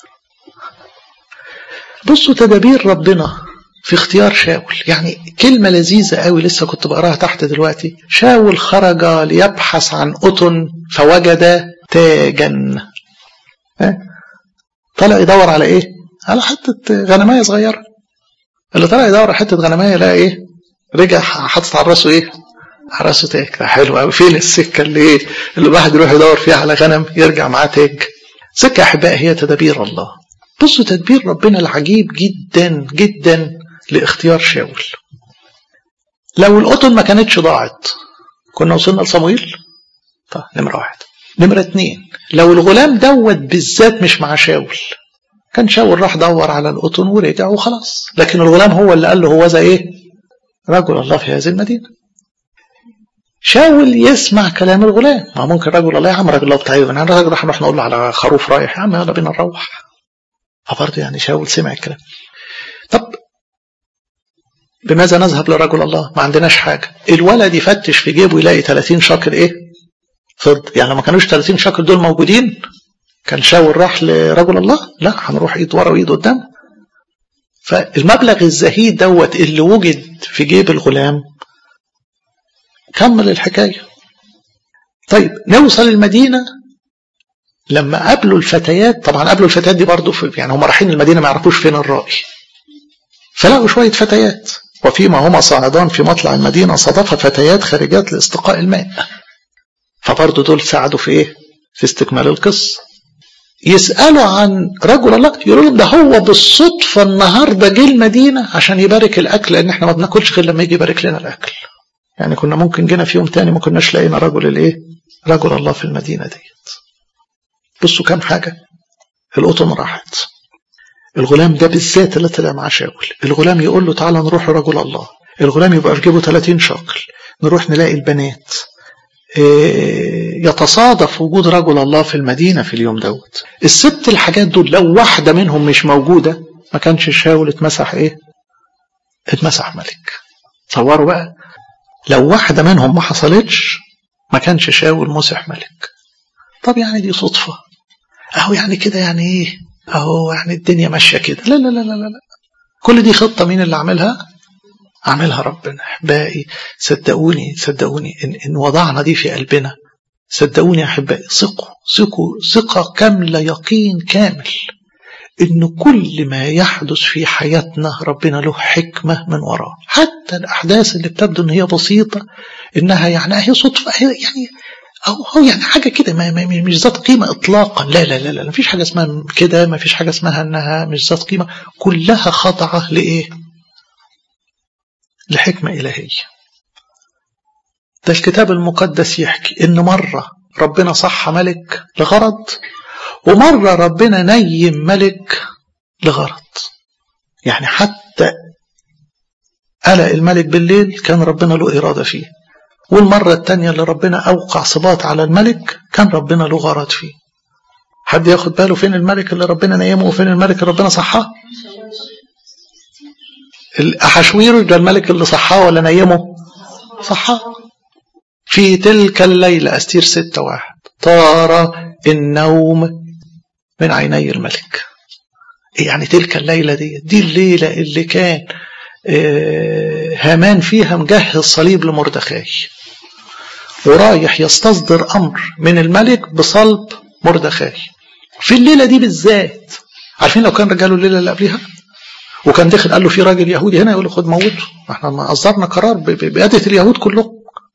بصوا تدابير ربنا في اختيار شاول يعني كلمة لذيذة قوي لسه كنت بقراها تحت دلوقتي شاول خرج ليبحث عن أطن فوجد تاجا طلع يدور على ايه على حتة غنماية صغيرة اللي طلع يدور على حتة غنماية لقى ايه رجع حاطط على راسه ايه على راسه تاج ده حلو قوي فين السكة اللي ايه اللي الواحد يروح يدور فيها على غنم يرجع معاه تاج سكة أحباء هي تدابير الله بصوا تدبير ربنا العجيب جدا جدا لاختيار شاول لو القطن ما كانتش ضاعت كنا وصلنا لصمويل طيب نمرة واحد نمرة اتنين لو الغلام دوت بالذات مش مع شاول كان شاول راح دور على القطن ورجع وخلاص لكن الغلام هو اللي قال له هو زي ايه رجل الله في هذه المدينة شاول يسمع كلام الغلام ما ممكن رجل الله يا عم رجل الله بتاعي انا راجل راح نروح نقول له على خروف رايح يا عم يلا بينا نروح فبرضه يعني شاول سمع الكلام طب بماذا نذهب لرجل الله ما عندناش حاجة الولد يفتش في جيبه يلاقي 30 شاكل ايه فض يعني ما كانوش 30 شاكل دول موجودين كان شاول راح لرجل الله لا هنروح ايد ورا وايد قدام فالمبلغ الزهيد دوت اللي وجد في جيب الغلام كمل الحكاية طيب نوصل المدينة لما قابلوا الفتيات طبعا قابلوا الفتيات دي برضه يعني هم رايحين المدينة ما يعرفوش فين الرائي فلقوا شوية فتيات وفيما هما صاعدان في مطلع المدينة صادف فتيات خارجات لاستقاء الماء فبرضه دول ساعدوا في ايه في استكمال القصة يسألوا عن رجل الله يقولوا لهم ده هو بالصدفة النهاردة جه المدينة عشان يبارك الأكل لأن احنا ما بناكلش غير لما يجي يبارك لنا الأكل يعني كنا ممكن جينا في يوم تاني ما كناش لقينا رجل الايه رجل الله في المدينة ديت بصوا كام حاجة القطن راحت الغلام ده بالذات اللي طلع مع شاول الغلام يقول له تعالى نروح لرجل الله الغلام يبقى في جيبه 30 شكل نروح نلاقي البنات يتصادف وجود رجل الله في المدينة في اليوم دوت الست الحاجات دول لو واحدة منهم مش موجودة ما كانش شاول اتمسح ايه اتمسح ملك تصوروا بقى لو واحدة منهم ما حصلتش ما كانش شاول مسح ملك طب يعني دي صدفة اهو يعني كده يعني ايه اهو يعني الدنيا ماشية كده لا لا لا لا لا كل دي خطة مين اللي عاملها عاملها ربنا احبائي صدقوني صدقوني إن, ان وضعنا دي في قلبنا صدقوني يا احبائي ثقوا ثقوا ثقة كاملة يقين كامل ان كل ما يحدث في حياتنا ربنا له حكمة من وراه حتى الاحداث اللي بتبدو ان هي بسيطة انها يعني هي صدفة يعني أو هو يعني حاجة كده ما مش ذات قيمة إطلاقا لا لا لا لا ما فيش حاجة اسمها كده ما فيش حاجة اسمها إنها مش ذات قيمة كلها خاضعة لإيه؟ لحكمة إلهية ده الكتاب المقدس يحكي إن مرة ربنا صح ملك لغرض ومرة ربنا نيم ملك لغرض يعني حتى قلق الملك بالليل كان ربنا له إرادة فيه والمرة التانية اللي ربنا أوقع صبات على الملك كان ربنا له غرض فيه حد ياخد باله فين الملك اللي ربنا نيمه وفين الملك اللي ربنا صحاه الأحشوير ده الملك اللي صحاه ولا نيمه صحاه في تلك الليلة أستير ستة واحد طار النوم من عيني الملك يعني تلك الليلة دي دي الليلة اللي كان هامان فيها مجهز صليب لمردخاي ورايح يستصدر أمر من الملك بصلب مردخاي في الليلة دي بالذات عارفين لو كان رجاله الليلة اللي قبلها وكان داخل قال له في راجل يهودي هنا يقول له خد موته احنا ما أصدرنا قرار بقيادة اليهود كلهم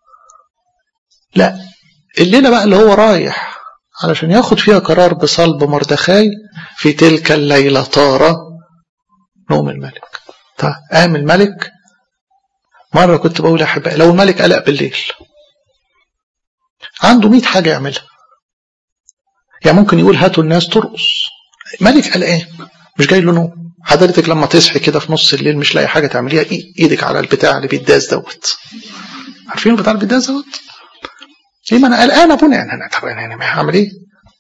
لا الليلة بقى اللي هو رايح علشان ياخد فيها قرار بصلب مردخاي في تلك الليلة طار نوم الملك قام الملك مرة كنت بقول يا أحبائي لو الملك قلق بالليل عنده 100 حاجة يعملها يعني ممكن يقول هاتوا الناس ترقص ملك قلقان مش جاي له نوم حضرتك لما تصحي كده في نص الليل مش لاقي حاجة تعمليها ايدك على البتاع اللي بيداز دوت عارفين بتاع البيداز دوت ليه ما انا قلقان ابونا يعني انا طب يعني هعمل ايه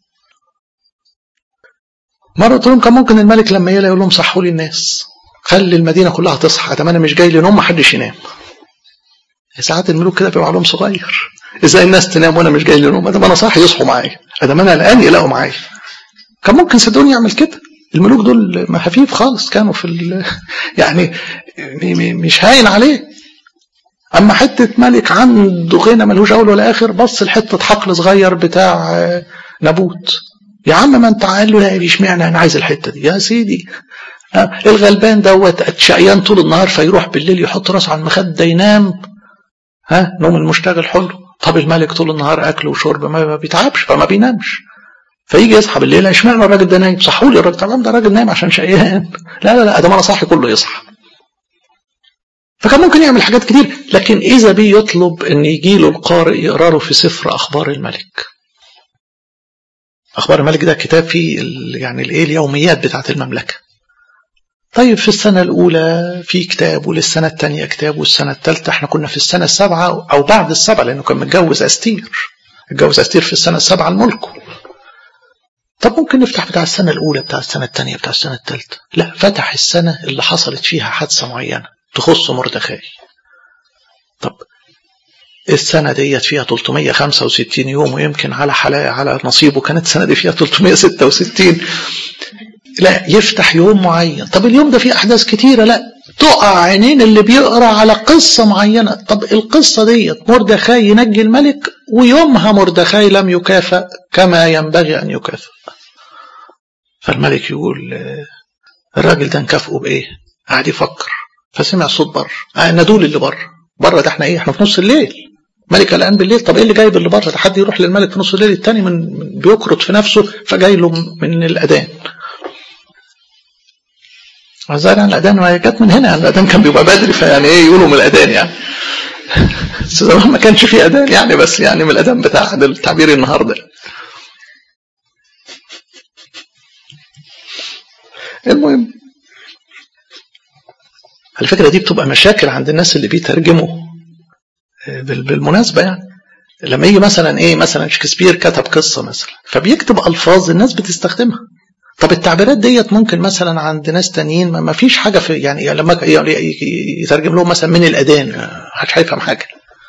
مرة قلت لهم كان ممكن الملك لما يلا يقول لهم صحوا لي الناس خلي المدينة كلها تصحى طب انا مش جاي لي نوم ما حدش ينام ساعات الملوك كده بيبقى عليهم صغير ازاي الناس تنام وانا مش جاي لي نوم ادام انا صاحي يصحوا معايا ادام انا قلقان يلاقوا معايا كان ممكن صدقوني يعمل كده الملوك دول خفيف خالص كانوا في ال... يعني مش هاين عليه اما حته ملك عنده غنى ملهوش اول ولا اخر بص لحته حقل صغير بتاع نابوت يا عم ما انت قال له لا اشمعنى انا عايز الحته دي يا سيدي الغلبان دوت شقيان طول النهار فيروح بالليل يحط راسه على المخده ينام ها نوم المشتغل حلو طب الملك طول النهار اكل وشرب ما بيتعبش فما بينامش فيجي يصحى بالليل اشمعنى الراجل ده نايم صحوا لي الراجل طبعا ده راجل نايم عشان شقيان لا لا لا ده انا صاحي كله يصحى فكان ممكن يعمل حاجات كتير لكن اذا بيه يطلب ان يجي له القارئ يقرا له في سفر اخبار الملك اخبار الملك ده كتاب فيه يعني الايه اليوميات بتاعت المملكه طيب في السنة الأولى في كتاب وللسنة الثانية كتاب والسنة الثالثة احنا كنا في السنة السابعة أو بعد السبعة لأنه كان متجوز أستير اتجوز أستير في السنة السابعة لملكه طب ممكن نفتح بتاع السنة الأولى بتاع السنة الثانية بتاع السنة الثالثة لا فتح السنة اللي حصلت فيها حادثة معينة تخص مردخاي طب السنة ديت فيها 365 يوم ويمكن على حلاقة على نصيبه كانت السنة دي فيها 366 لا يفتح يوم معين طب اليوم ده فيه أحداث كتيرة لا تقع عينين اللي بيقرا على قصة معينة طب القصة ديت مردخاي ينجي الملك ويومها مردخاي لم يكافئ كما ينبغي أن يكافئ فالملك يقول الراجل ده نكافئه بإيه قاعد يفكر فسمع صوت بره آه ندول اللي بره بره ده احنا ايه احنا في نص الليل ملك قلقان بالليل طب ايه اللي جايب اللي بره ده حد يروح للملك في نص الليل التاني من بيكرط في نفسه فجاي له من الاذان الظاهر يعني الاذان ما جت من هنا يعني الاذان كان بيبقى بدري فيعني ايه يقولوا من الاذان يعني بس زمان ما كانش في اذان يعني بس يعني من الاذان بتاع التعبير النهارده المهم الفكرة دي بتبقى مشاكل عند الناس اللي بيترجموا بالمناسبة يعني لما يجي مثلا ايه مثلا شكسبير كتب قصة مثلا فبيكتب ألفاظ الناس بتستخدمها طب التعبيرات ديت ممكن مثلا عند ناس تانيين ما فيش حاجة في يعني لما يترجم لهم مثلا من الأذان محدش هيفهم حاجة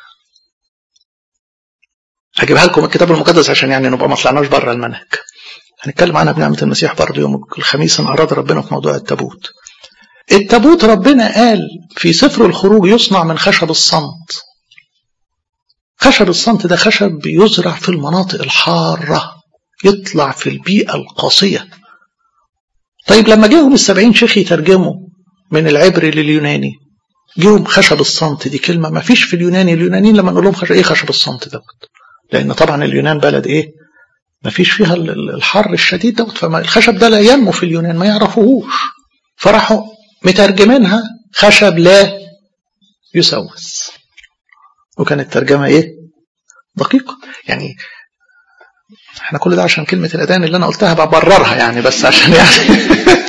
هجيبها لكم الكتاب المقدس عشان يعني نبقى ما طلعناش بره المنهج هنتكلم عنها بنعمة المسيح برضه يوم الخميس ان أراد ربنا في موضوع التابوت التابوت ربنا قال في سفر الخروج يصنع من خشب الصمت خشب الصمت ده خشب بيزرع في المناطق الحارة يطلع في البيئة القاسية طيب لما جاهم السبعين شيخ يترجموا من العبري لليوناني جيهم خشب الصمت دي كلمة ما فيش في اليوناني اليونانيين لما نقول لهم خشب ايه خشب الصمت دوت لأن طبعا اليونان بلد ايه ما فيش فيها الحر الشديد دوت فالخشب ده لا ينمو في اليونان ما يعرفوهوش فراحوا مترجمينها خشب لا يسوس وكانت الترجمة ايه دقيقة يعني احنا كل ده عشان كلمة الأذان اللي أنا قلتها ببررها يعني بس عشان يعني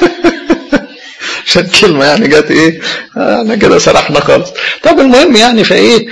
عشان كلمة يعني جت ايه انا كده سرحنا خالص طب المهم يعني فايه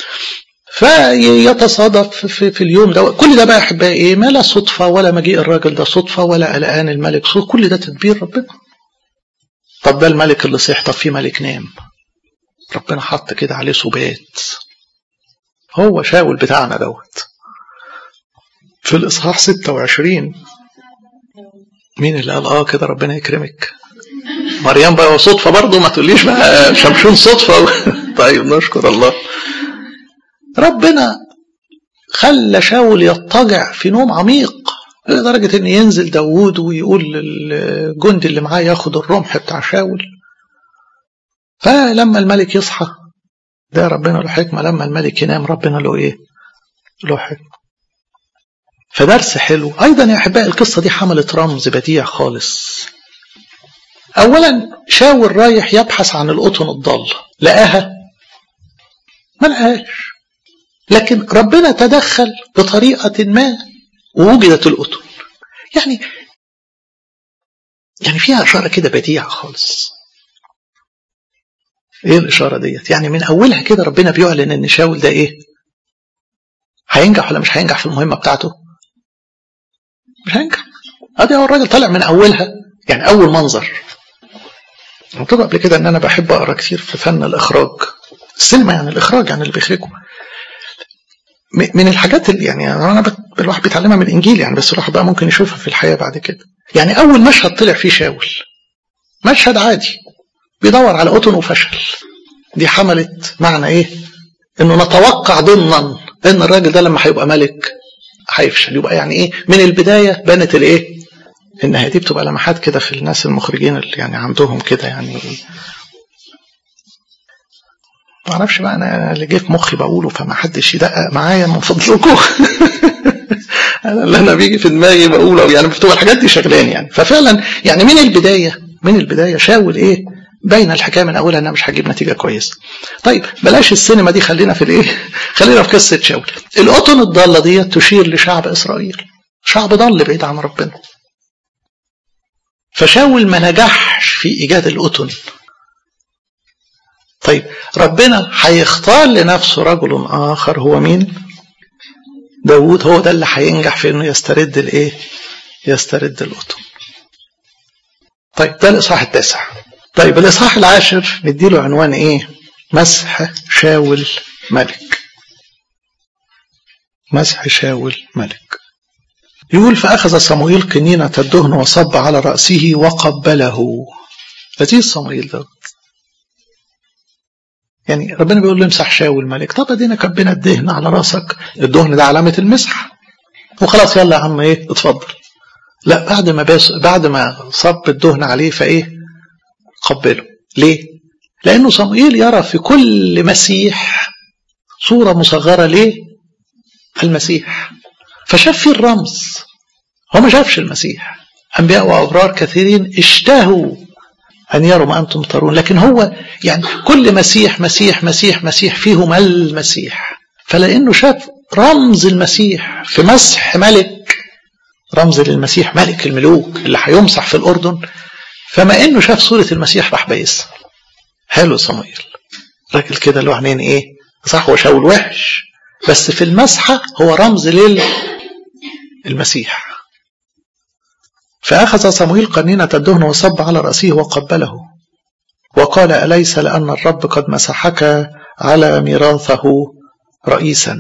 فيتصادف في, في اليوم ده كل ده بقى احبائي ايه ما لا صدفة ولا مجيء الراجل ده صدفة ولا قلقان الملك صدفة كل ده تدبير ربنا طب ده الملك اللي صح طب في ملك نام ربنا حط كده عليه سبات هو شاول بتاعنا دوت في الإصحاح 26 مين اللي قال اه كده ربنا يكرمك مريم بقى صدفة برضه ما تقوليش بقى شمشون صدفة طيب نشكر الله ربنا خلى شاول يضطجع في نوم عميق لدرجة ان ينزل داوود ويقول للجندي اللي معاه ياخد الرمح بتاع شاول فلما الملك يصحى ده ربنا له حكمة لما الملك ينام ربنا له ايه له حكمة فدرس حلو ايضا يا احبائي القصة دي حملت رمز بديع خالص اولا شاول رايح يبحث عن القطن الضال لقاها ملهاش لكن ربنا تدخل بطريقة ما ووجدت الأذن يعني يعني فيها إشارة كده بديعة خالص ايه الإشارة ديت يعني من أولها كده ربنا بيعلن إن شاول ده ايه هينجح ولا مش هينجح في المهمة بتاعته مش هينجح ادي هو الراجل طالع من أولها يعني أول منظر قلت له قبل كده إن أنا بحب أقرأ كتير في فن الإخراج السينما يعني الإخراج يعني اللي بيخرجه من الحاجات اللي يعني انا الواحد بيتعلمها من الانجيل يعني بس الواحد بقى ممكن يشوفها في الحياه بعد كده يعني اول مشهد طلع فيه شاول مشهد عادي بيدور على قطن وفشل دي حملت معنى ايه انه نتوقع ضمنا ان الراجل ده لما هيبقى ملك هيفشل يبقى يعني ايه من البدايه بانت الايه النهايه دي بتبقى لمحات كده في الناس المخرجين اللي يعني عندهم كده يعني ما اعرفش بقى انا اللي جه في مخي بقوله فما حدش يدقق معايا من فضلكم انا اللي انا بيجي في دماغي بقوله يعني بتبقى الحاجات دي شغلاني يعني ففعلا يعني من البدايه من البدايه شاول ايه باينه الحكايه من اولها انها مش هتجيب نتيجه كويسه. طيب بلاش السينما دي خلينا في الايه؟ خلينا في قصه شاول. القطن الضاله دي تشير لشعب اسرائيل. شعب ضل بعيد عن ربنا. فشاول ما نجحش في ايجاد القطن. طيب ربنا هيختار لنفسه رجل اخر هو مين؟ داوود هو ده اللي هينجح في انه يسترد الايه؟ يسترد القطن. طيب ده الاصحاح التاسع. طيب الإصحاح العاشر نديله عنوان إيه؟ مسح شاول ملك. مسح شاول ملك. يقول فأخذ صموئيل قنينة الدهن وصب على رأسه وقبله. لذيذ صموئيل ده. يعني ربنا بيقول له امسح شاول ملك، طب ادينا كبينا الدهن على راسك، الدهن ده علامة المسح. وخلاص يلا يا عم ايه اتفضل. لا بعد ما بس بعد ما صب الدهن عليه فايه؟ قبله ليه لأنه صموئيل يرى في كل مسيح صورة مصغرة ليه المسيح فشاف فيه الرمز هو ما شافش المسيح أنبياء وأبرار كثيرين اشتهوا أن يروا ما أنتم ترون لكن هو يعني كل مسيح مسيح مسيح مسيح فيهم المسيح فلأنه شاف رمز المسيح في مسح ملك رمز للمسيح ملك الملوك اللي هيمسح في الأردن فما انه شاف صورة المسيح راح بايسها حلو صمويل راجل كده له عينين ايه صح هو شاول وحش بس في المسحة هو رمز للمسيح فأخذ صمويل قنينة الدهن وصب على رأسه وقبله وقال أليس لأن الرب قد مسحك على ميراثه رئيسا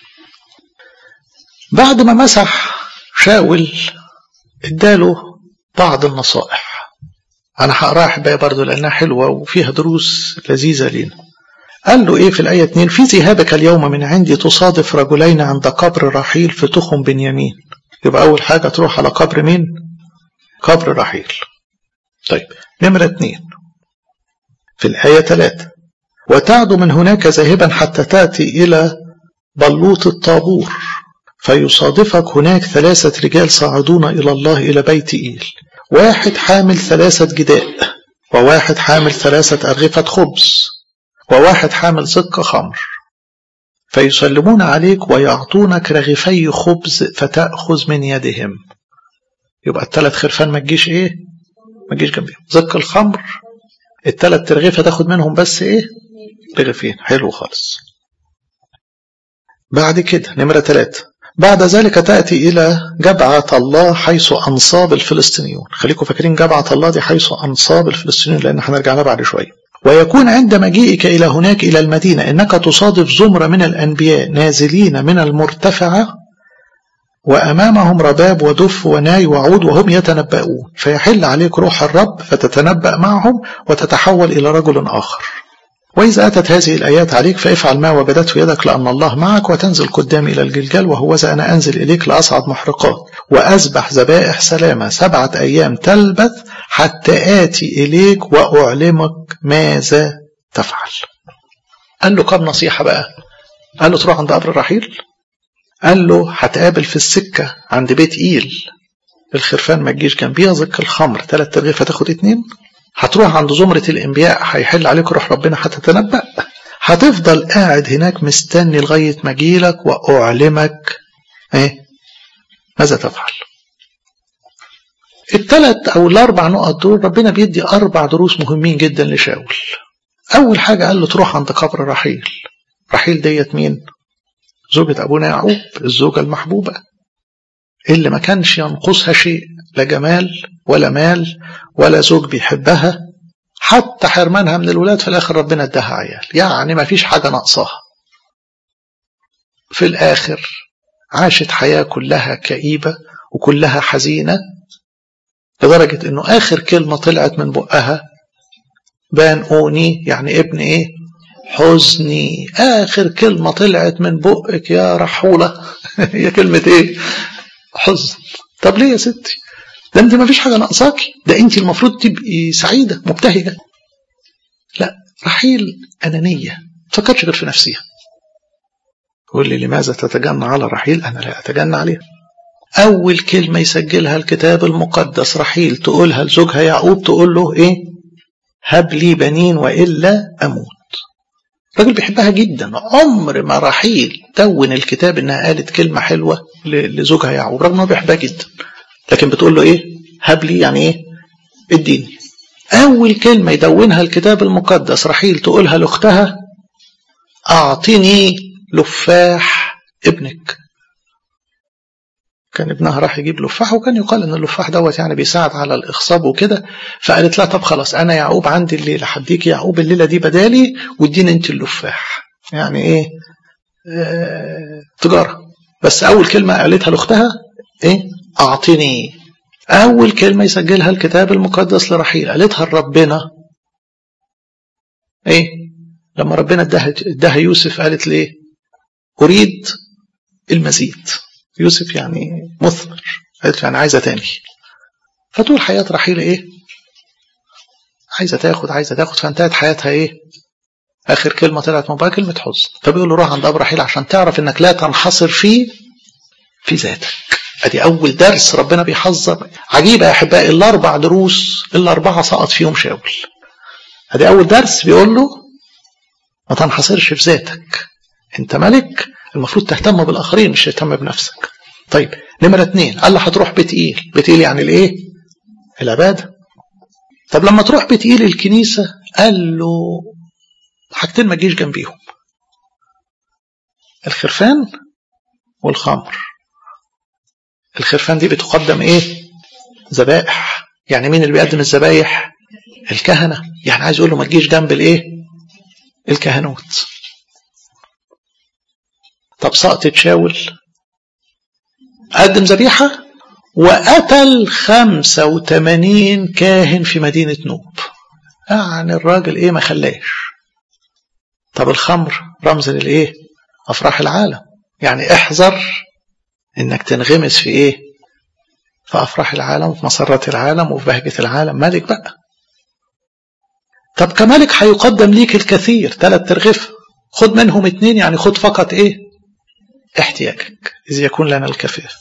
بعد ما مسح شاول اداله بعض النصائح أنا هقراها أحبائي برضه لأنها حلوة وفيها دروس لذيذة لينا. قال له إيه في الآية 2 في ذهابك اليوم من عندي تصادف رجلين عند قبر رحيل في تخم بنيامين. يبقى أول حاجة تروح على قبر مين؟ قبر رحيل. طيب نمرة 2 في الآية 3 وتعد من هناك ذاهبا حتى تأتي إلى بلوط الطابور فيصادفك هناك ثلاثة رجال صاعدون إلى الله إلى بيت إيل واحد حامل ثلاثة جداء وواحد حامل ثلاثة أرغفة خبز وواحد حامل زق خمر فيسلمون عليك ويعطونك رغيفي خبز فتأخذ من يدهم يبقى الثلاث خرفان ما تجيش ايه ما تجيش جنبهم زق الخمر الثلاث ترغيفة تاخد منهم بس ايه رغيفين حلو خالص بعد كده نمرة ثلاثة بعد ذلك تأتي إلى جبعة الله حيث أنصاب الفلسطينيون خليكم فاكرين جبعة الله دي حيث أنصاب الفلسطينيون لأن هنرجع لها بعد شوية ويكون عند مجيئك إلى هناك إلى المدينة إنك تصادف زمرة من الأنبياء نازلين من المرتفعة وأمامهم رباب ودف وناي وعود وهم يتنبؤون فيحل عليك روح الرب فتتنبأ معهم وتتحول إلى رجل آخر وإذا أتت هذه الآيات عليك فافعل ما وجدته يدك لأن الله معك وتنزل قدامي إلى الجلجال وهوذا أنا أنزل إليك لأصعد محرقات وأذبح ذبائح سلامة سبعة أيام تلبث حتى آتي إليك وأعلمك ماذا تفعل قال له كم نصيحة بقى قال له تروح عند قبر الرحيل قال له هتقابل في السكة عند بيت إيل الخرفان ما تجيش جنبيها زك الخمر ثلاث ترغيف هتاخد اتنين هتروح عند زمرة الأنبياء هيحل عليك روح ربنا هتتنبأ هتفضل قاعد هناك مستني لغاية ما أجيلك وأعلمك إيه ماذا تفعل الثلاث أو الأربع نقط دول ربنا بيدي أربع دروس مهمين جدا لشاول أول حاجة قال له تروح عند قبر رحيل رحيل ديت مين زوجة أبونا يعقوب الزوجة المحبوبة اللي ما كانش ينقصها شيء لا جمال ولا مال ولا زوج بيحبها حتى حرمانها من الولاد في الآخر ربنا اداها عيال يعني ما فيش حاجة ناقصاها في الآخر عاشت حياة كلها كئيبة وكلها حزينة لدرجة انه اخر كلمة طلعت من بقها بان اوني يعني ابن ايه حزني اخر كلمة طلعت من بقك يا رحولة هي كلمة ايه حزن طب ليه يا ستي ده انت ما فيش حاجة ناقصاكي ده انت المفروض تبقي سعيدة مبتهجة لا رحيل أنانية فكرتش غير في نفسها يقول لي لماذا تتجنى على رحيل أنا لا أتجنى عليها أول كلمة يسجلها الكتاب المقدس رحيل تقولها لزوجها يعقوب تقول له إيه هب لي بنين وإلا أموت راجل بيحبها جدا عمر ما رحيل دون الكتاب انها قالت كلمة حلوة لزوجها يعقوب رغم انه بيحبها جدا لكن بتقول له ايه هب لي يعني ايه اديني اول كلمة يدونها الكتاب المقدس رحيل تقولها لاختها اعطني لفاح ابنك كان ابنها راح يجيب لفاح وكان يقال ان اللفاح دوت يعني بيساعد على الاخصاب وكده فقالت لها طب خلاص انا يعقوب عندي الليله هديك يعقوب الليله دي بدالي واديني انت اللفاح يعني ايه آه تجاره بس اول كلمه قالتها لاختها ايه اعطني اول كلمه يسجلها الكتاب المقدس لرحيل قالتها لربنا ايه لما ربنا اداها اداها يوسف قالت ليه اريد المزيد يوسف يعني مثمر قالت له يعني عايزه تاني فطول حياه رحيل ايه عايزه تاخد عايزه تاخد فانتهت حياتها ايه اخر كلمه طلعت من بقى كلمه حزن فبيقول له روح عند ابو رحيل عشان تعرف انك لا تنحصر في في ذاتك ادي اول درس ربنا بيحذر عجيبه يا احبائي الاربع دروس الاربعه سقط فيهم شاول ادي اول درس بيقول له ما تنحصرش في ذاتك انت ملك المفروض تهتم بالاخرين مش تهتم بنفسك طيب نمرة اتنين قال له هتروح بيت ايل بيت ايل يعني الايه العبادة طب لما تروح بيت ايل الكنيسة قال له حاجتين ما تجيش جنبيهم الخرفان والخمر الخرفان دي بتقدم ايه ذبائح يعني مين اللي بيقدم الذبايح الكهنة يعني عايز يقول له ما تجيش جنب الايه الكهنوت طب سقطت شاول قدم ذبيحة وقتل 85 كاهن في مدينة نوب يعني الراجل ايه ما خلاش طب الخمر رمز للايه افراح العالم يعني احذر انك تنغمس في ايه في افراح العالم وفي مسرات العالم وفي بهجة العالم مالك بقى طب كمالك هيقدم ليك الكثير ثلاث ترغفة خد منهم اتنين يعني خد فقط ايه احتياجك إذ يكون لنا الكفاف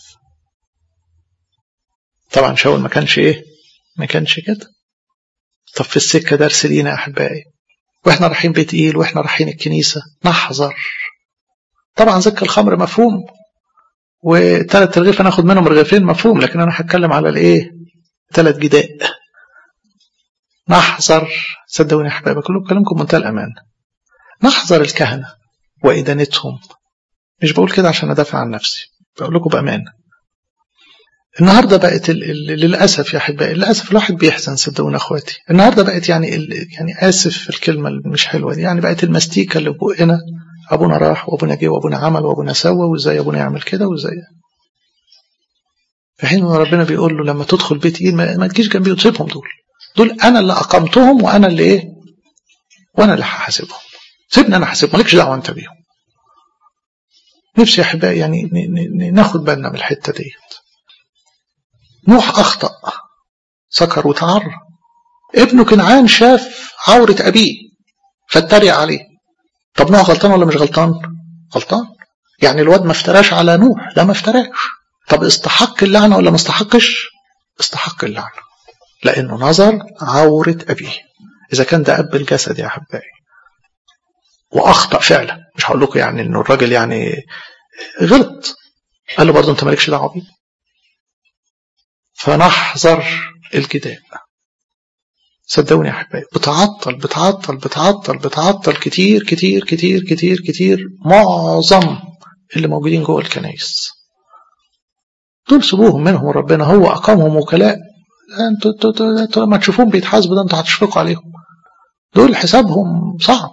طبعا شاول ما كانش ايه ما كانش كده طب في السكة درس لينا أحبائي واحنا رايحين بيت إيل واحنا رايحين الكنيسة نحذر طبعا زك الخمر مفهوم وثلاث رغيف ناخد منهم رغيفين مفهوم لكن انا هتكلم على الايه ثلاث جداء نحذر صدقوني يا احبابي كلكم كلامكم منتهى الامان نحذر الكهنه وادانتهم مش بقول كده عشان ادافع عن نفسي بقول لكم بامانه النهارده بقت ال ال للاسف يا احبائي للاسف الواحد بيحزن صدقوني اخواتي النهارده بقت يعني ال يعني اسف في الكلمه اللي مش حلوه دي يعني بقت المستيكه اللي بقنا ابونا راح وابونا جه وابونا عمل وابونا سوى وازاي ابونا يعمل كده وازاي في حين ربنا بيقول له لما تدخل بيت ايد ما, ما تجيش جنبي وتسيبهم دول دول انا اللي اقمتهم وانا اللي ايه وانا اللي هحاسبهم سيبني انا احاسبهم مالكش دعوه انت بيهم نفسي يا احبائي يعني ناخد بالنا من الحته ديت نوح اخطا سكر وتعر ابنه كنعان شاف عوره ابيه فاتريق عليه طب نوح غلطان ولا مش غلطان غلطان يعني الواد ما افتراش على نوح لا ما افتراش طب استحق اللعنه ولا ما استحقش استحق اللعنه لانه نظر عوره ابيه اذا كان ده اب الجسد يا احبائي واخطا فعلا مش هقول لكم يعني انه الراجل يعني غلط قال له برضه انت مالكش دعوه بيه فنحذر الكتاب صدقوني يا احبائي بتعطل بتعطل بتعطل بتعطل كتير كتير كتير كتير كتير معظم اللي موجودين جوه الكنايس دول سيبوهم منهم ربنا هو اقامهم وكلاء انتوا انتوا انتوا لما تشوفوهم بيتحاسبوا ده انتوا هتشفقوا عليهم دول حسابهم صعب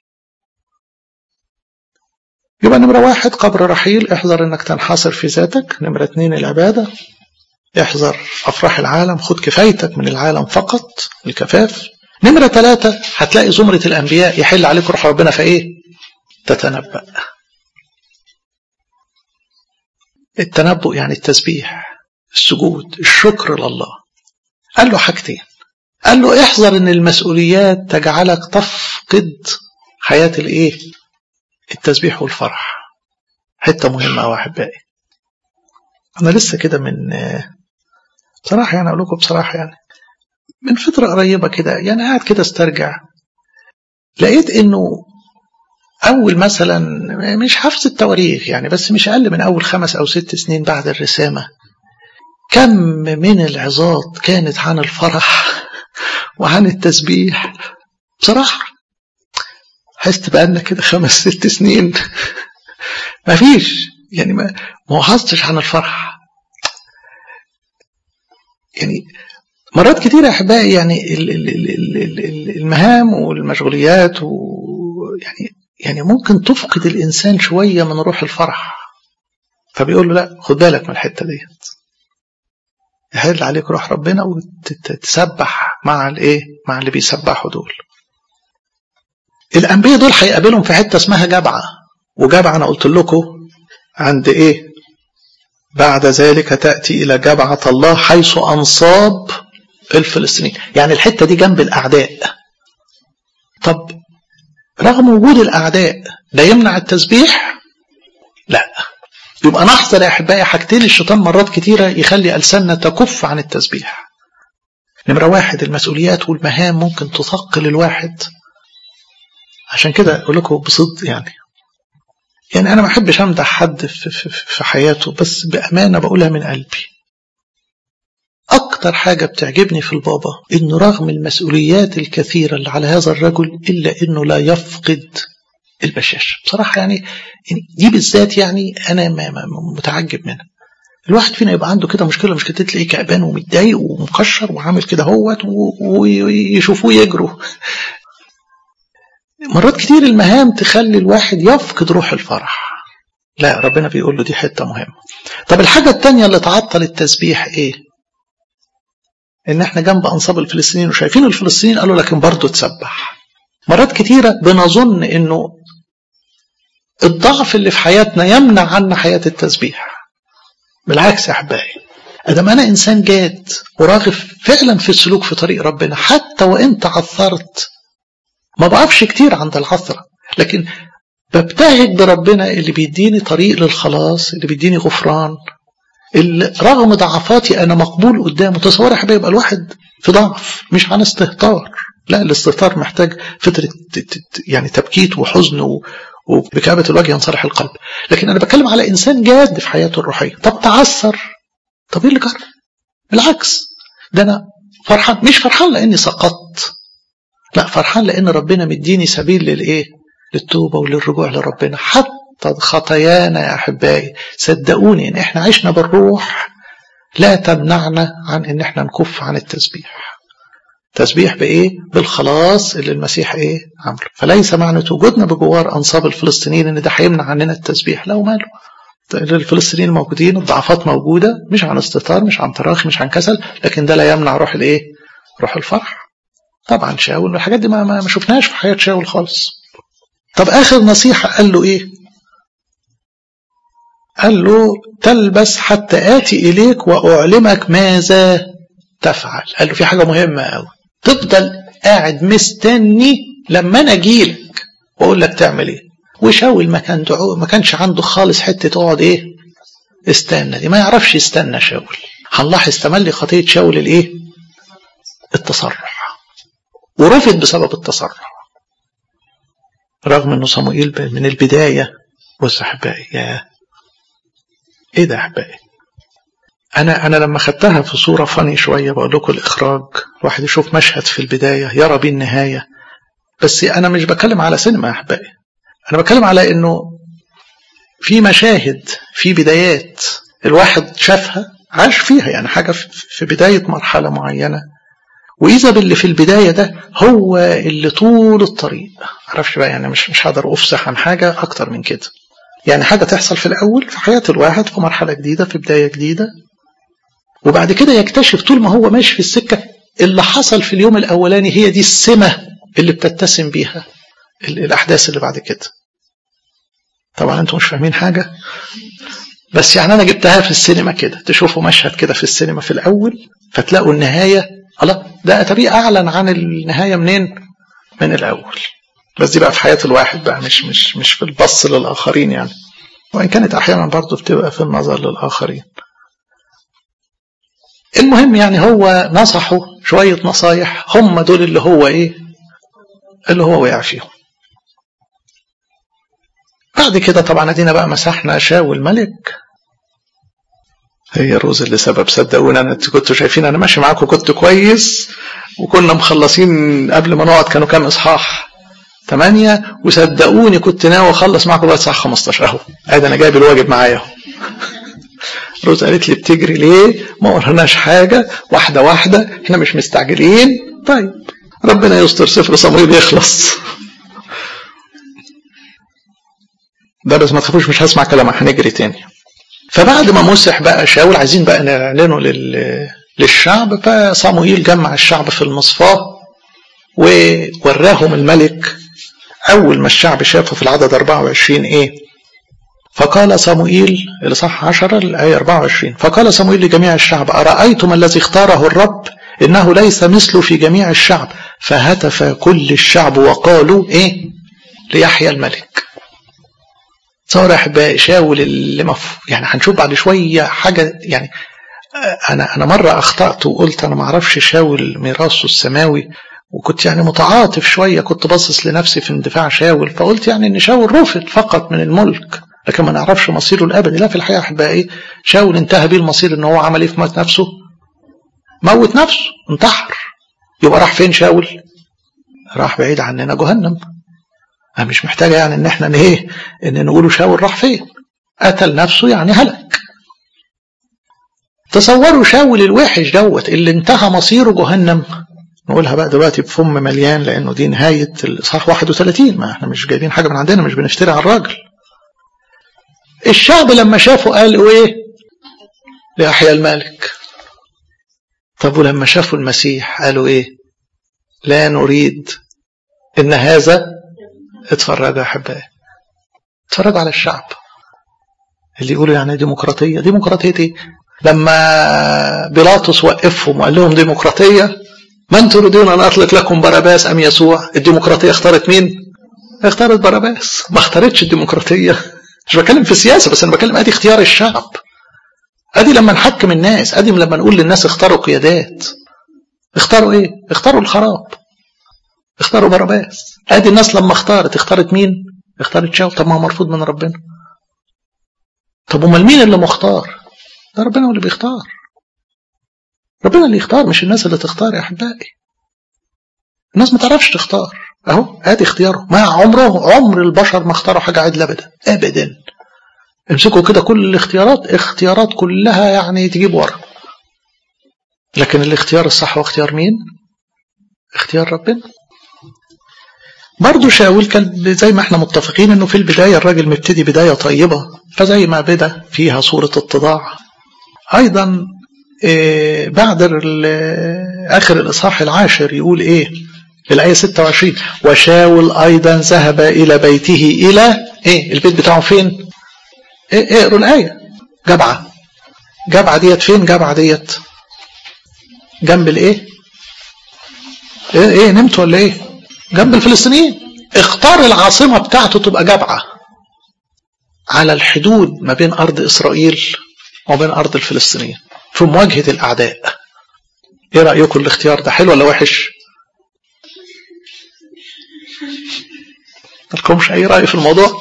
يبقى نمرة واحد قبر رحيل احذر انك تنحصر في ذاتك نمرة اتنين العبادة احذر افراح العالم خد كفايتك من العالم فقط الكفاف نمرة ثلاثة هتلاقي زمرة الانبياء يحل عليك روح ربنا فايه تتنبأ التنبؤ يعني التسبيح السجود الشكر لله قال له حاجتين قال له احذر ان المسؤوليات تجعلك تفقد حياة الايه التسبيح والفرح حتة مهمة أوي أحبائي أنا لسه كده من بصراحة يعني أقول لكم بصراحة يعني من فترة قريبة كده يعني قاعد كده استرجع لقيت إنه أول مثلا مش حفظ التواريخ يعني بس مش أقل من أول خمس أو ست سنين بعد الرسامة كم من العظات كانت عن الفرح وعن التسبيح بصراحة حست بقالنا كده خمس ست سنين ما فيش يعني ما ما وعظتش عن الفرح يعني مرات كتير يا احبائي يعني المهام والمشغوليات ويعني يعني ممكن تفقد الانسان شويه من روح الفرح فبيقول له لا خد بالك من الحته ديت يحل عليك روح ربنا وتسبح مع الايه مع اللي بيسبحوا دول الانبياء دول هيقابلهم في حته اسمها جبعه وجبعه انا قلت لكم عند ايه بعد ذلك تاتي الى جبعه الله حيث انصاب الفلسطينيين يعني الحته دي جنب الاعداء طب رغم وجود الاعداء ده يمنع التسبيح لا يبقى نحذر يا احبائي حاجتين الشيطان مرات كتيره يخلي السنه تكف عن التسبيح نمره واحد المسؤوليات والمهام ممكن تثقل الواحد عشان كده اقول لكم بصدق يعني يعني انا ما احبش امدح حد في, في, في حياته بس بامانه بقولها من قلبي اكتر حاجه بتعجبني في البابا انه رغم المسؤوليات الكثيره اللي على هذا الرجل الا انه لا يفقد البشاشه بصراحه يعني دي بالذات يعني انا متعجب منها الواحد فينا يبقى عنده كده مشكله مشكلتين تلاقيه كعبان ومتضايق ومكشر وعامل كده هوت ويشوفوه يجروا مرات كتير المهام تخلي الواحد يفقد روح الفرح لا ربنا بيقول له دي حتة مهمة طب الحاجة التانية اللي تعطل التسبيح ايه ان احنا جنب انصاب الفلسطينيين وشايفين الفلسطينيين قالوا لكن برضه تسبح مرات كتيرة بنظن انه الضعف اللي في حياتنا يمنع عنا حياة التسبيح بالعكس يا احبائي ادم انا انسان جاد وراغب فعلا في السلوك في طريق ربنا حتى وان تعثرت ما بقفش كتير عند العثرة لكن ببتهج بربنا اللي بيديني طريق للخلاص اللي بيديني غفران اللي رغم ضعفاتي انا مقبول قدامه تصور يا حبايبي يبقى الواحد في ضعف مش عن استهتار لا الاستهتار محتاج فترة يعني تبكيت وحزن وبكابة الوجه ينصرح القلب لكن انا بتكلم على انسان جاد في حياته الروحية طب تعثر طب ايه اللي جرى بالعكس ده انا فرحان مش فرحان لاني سقطت لا فرحان لان ربنا مديني سبيل للايه للتوبه وللرجوع لربنا حتى خطايانا يا احبائي صدقوني ان احنا عشنا بالروح لا تمنعنا عن ان احنا نكف عن التسبيح تسبيح بايه بالخلاص اللي المسيح ايه عمله فليس معنى وجودنا بجوار انصاب الفلسطينيين ان ده هيمنع عننا التسبيح لا وماله الفلسطينيين موجودين الضعفات موجوده مش عن استهتار مش عن تراخي مش عن كسل لكن ده لا يمنع روح الايه روح الفرح طبعا شاول الحاجات دي ما, ما شفناهاش في حياة شاول خالص طب آخر نصيحة قال له إيه قال له تلبس حتى آتي إليك وأعلمك ماذا تفعل قال له في حاجة مهمة أوي تفضل قاعد مستني لما أنا أجيلك وأقول لك تعمل إيه وشاول ما كان دعوه ما كانش عنده خالص حتة تقعد إيه استنى دي ما يعرفش يستنى شاول هنلاحظ تملي خطية شاول الإيه التصرف ورفض بسبب التصرف رغم انه صموئيل من البداية بص احبائي يا ايه ده احبائي انا انا لما خدتها في صورة فاني شوية بقول لكم الاخراج الواحد يشوف مشهد في البداية يرى بيه النهاية بس انا مش بتكلم على سينما يا احبائي انا بتكلم على انه في مشاهد في بدايات الواحد شافها عاش فيها يعني حاجة في بداية مرحلة معينة وإذا باللي في البداية ده هو اللي طول الطريق معرفش بقى يعني مش مش هقدر أفصح عن حاجة أكتر من كده يعني حاجة تحصل في الأول في حياة الواحد في مرحلة جديدة في بداية جديدة وبعد كده يكتشف طول ما هو ماشي في السكة اللي حصل في اليوم الأولاني هي دي السمة اللي بتتسم بيها الأحداث اللي بعد كده طبعا انتم مش فاهمين حاجة بس يعني انا جبتها في السينما كده تشوفوا مشهد كده في السينما في الاول فتلاقوا النهاية الله ده اتاريه اعلن عن النهاية منين من الاول بس دي بقى في حياة الواحد بقى مش مش مش في البص للاخرين يعني وان كانت احيانا برضه بتبقى في النظر للاخرين المهم يعني هو نصحه شوية نصايح هم دول اللي هو ايه اللي هو وقع فيهم بعد كده طبعا ادينا بقى مسحنا شاول ملك هي الروز اللي سبب صدقوني انا كنتوا شايفين انا ماشي معاكم كنت كويس وكنا مخلصين قبل ما نقعد كانوا كام اصحاح ثمانية وصدقوني كنت ناوي اخلص معاكم بقى اصحاح 15 اهو ادي انا جايب الواجب معايا اهو روز قالت لي بتجري ليه ما ورناش حاجة واحدة واحدة احنا مش مستعجلين طيب ربنا يستر سفر صمويل يخلص ده بس ما تخافوش مش هسمع كلامك هنجري تاني فبعد ما مسح بقى شاول عايزين بقى نعلنه لل... للشعب فصموئيل جمع الشعب في المصفاة ووراهم الملك أول ما الشعب شافه في العدد 24 إيه فقال صموئيل الإصحاح 10 الآية 24 فقال صموئيل لجميع الشعب أرأيتم الذي اختاره الرب إنه ليس مثله في جميع الشعب فهتف كل الشعب وقالوا إيه ليحيى الملك تصور يا احبائي شاول اللي مف... يعني هنشوف بعد شويه حاجه يعني انا انا مره اخطات وقلت انا ما اعرفش شاول ميراثه السماوي وكنت يعني متعاطف شويه كنت باصص لنفسي في اندفاع شاول فقلت يعني ان شاول رفض فقط من الملك لكن ما نعرفش مصيره الابدي لا في الحقيقه احبائي شاول انتهى بيه المصير ان هو عمل ايه في موت نفسه موت نفسه انتحر يبقى راح فين شاول راح بعيد عننا جهنم مش محتاجة يعني ان احنا ايه ان نقوله شاول راح فين قتل نفسه يعني هلك تصوروا شاول الوحش دوت اللي انتهى مصيره جهنم نقولها بقى دلوقتي بفم مليان لانه دي نهاية الاصحاح 31 ما احنا مش جايبين حاجة من عندنا مش بنشتري على الراجل الشعب لما شافه قالوا ايه ليحيى الملك طب ولما شافوا المسيح قالوا ايه لا نريد ان هذا اتفرجوا يا احبائي اتفرجوا على الشعب اللي يقولوا يعني ديمقراطيه ديمقراطيه ايه لما بيلاطس وقفهم وقال لهم ديمقراطيه من تريدون ان اطلق لكم باراباس ام يسوع الديمقراطيه اختارت مين اختارت باراباس ما اختارتش الديمقراطيه مش بتكلم في السياسه بس انا بتكلم ادي اختيار الشعب ادي لما نحكم الناس ادي لما نقول للناس اختاروا قيادات اختاروا ايه اختاروا الخراب اختاروا باراباس ادي الناس لما اختارت اختارت مين اختارت شاول طب ما هو مرفوض من ربنا طب امال مين اللي مختار ده ربنا هو اللي بيختار ربنا اللي يختار مش الناس اللي تختار يا احبائي الناس ما تعرفش تختار اهو ادي اختياره ما عمره عمر البشر ما اختاروا حاجه عدله ابدا ابدا امسكوا كده كل الاختيارات اختيارات كلها يعني تجيب ورا لكن الاختيار الصح هو اختيار مين اختيار ربنا برضه شاول كان زي ما احنا متفقين انه في البداية الراجل مبتدي بداية طيبة فزي ما بدا فيها صورة اتضاع ايضا إيه بعد اخر الاصحاح العاشر يقول ايه الآية 26 وشاول أيضا ذهب إلى بيته إلى إيه البيت بتاعه فين إيه اقروا الآية جبعة جبعة ديت فين جبعة ديت جنب الإيه إيه, إيه نمت ولا إيه جنب الفلسطينيين اختار العاصمة بتاعته تبقى جبعة على الحدود ما بين أرض إسرائيل وبين أرض الفلسطينيين في مواجهة الأعداء إيه رأيكم الاختيار ده حلو ولا وحش مالكمش اي راي في الموضوع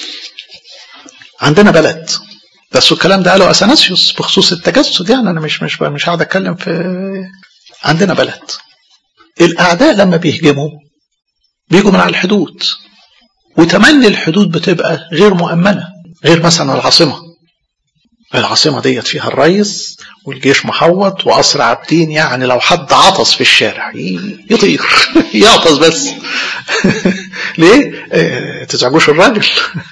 عندنا بلد بس الكلام ده قاله اثناسيوس بخصوص التجسد يعني انا مش مش مش هقعد اتكلم في عندنا بلد الاعداء لما بيهجموا بيجوا من على الحدود وتملي الحدود بتبقى غير مؤمنه غير مثلا العاصمه العاصمه ديت فيها الرئيس والجيش محوط وقصر عابدين يعني لو حد عطس في الشارع يطير يعطس بس ليه؟ اه تزعجوش الراجل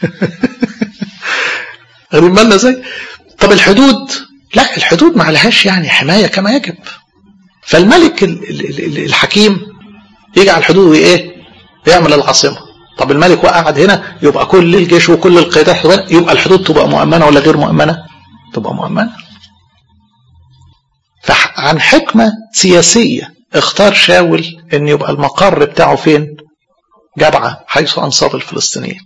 واخدين بالنا ازاي؟ طب الحدود لا الحدود ما عليهاش يعني حمايه كما يجب فالملك الحكيم يجي على الحدود وايه؟ يعمل العاصمه طب الملك وقعد هنا يبقى كل الجيش وكل القيادات يبقى الحدود تبقى مؤمنه ولا غير مؤمنه؟ تبقى مؤمنه فعن حكمه سياسيه اختار شاول ان يبقى المقر بتاعه فين؟ جبعه حيث انصاب الفلسطينيين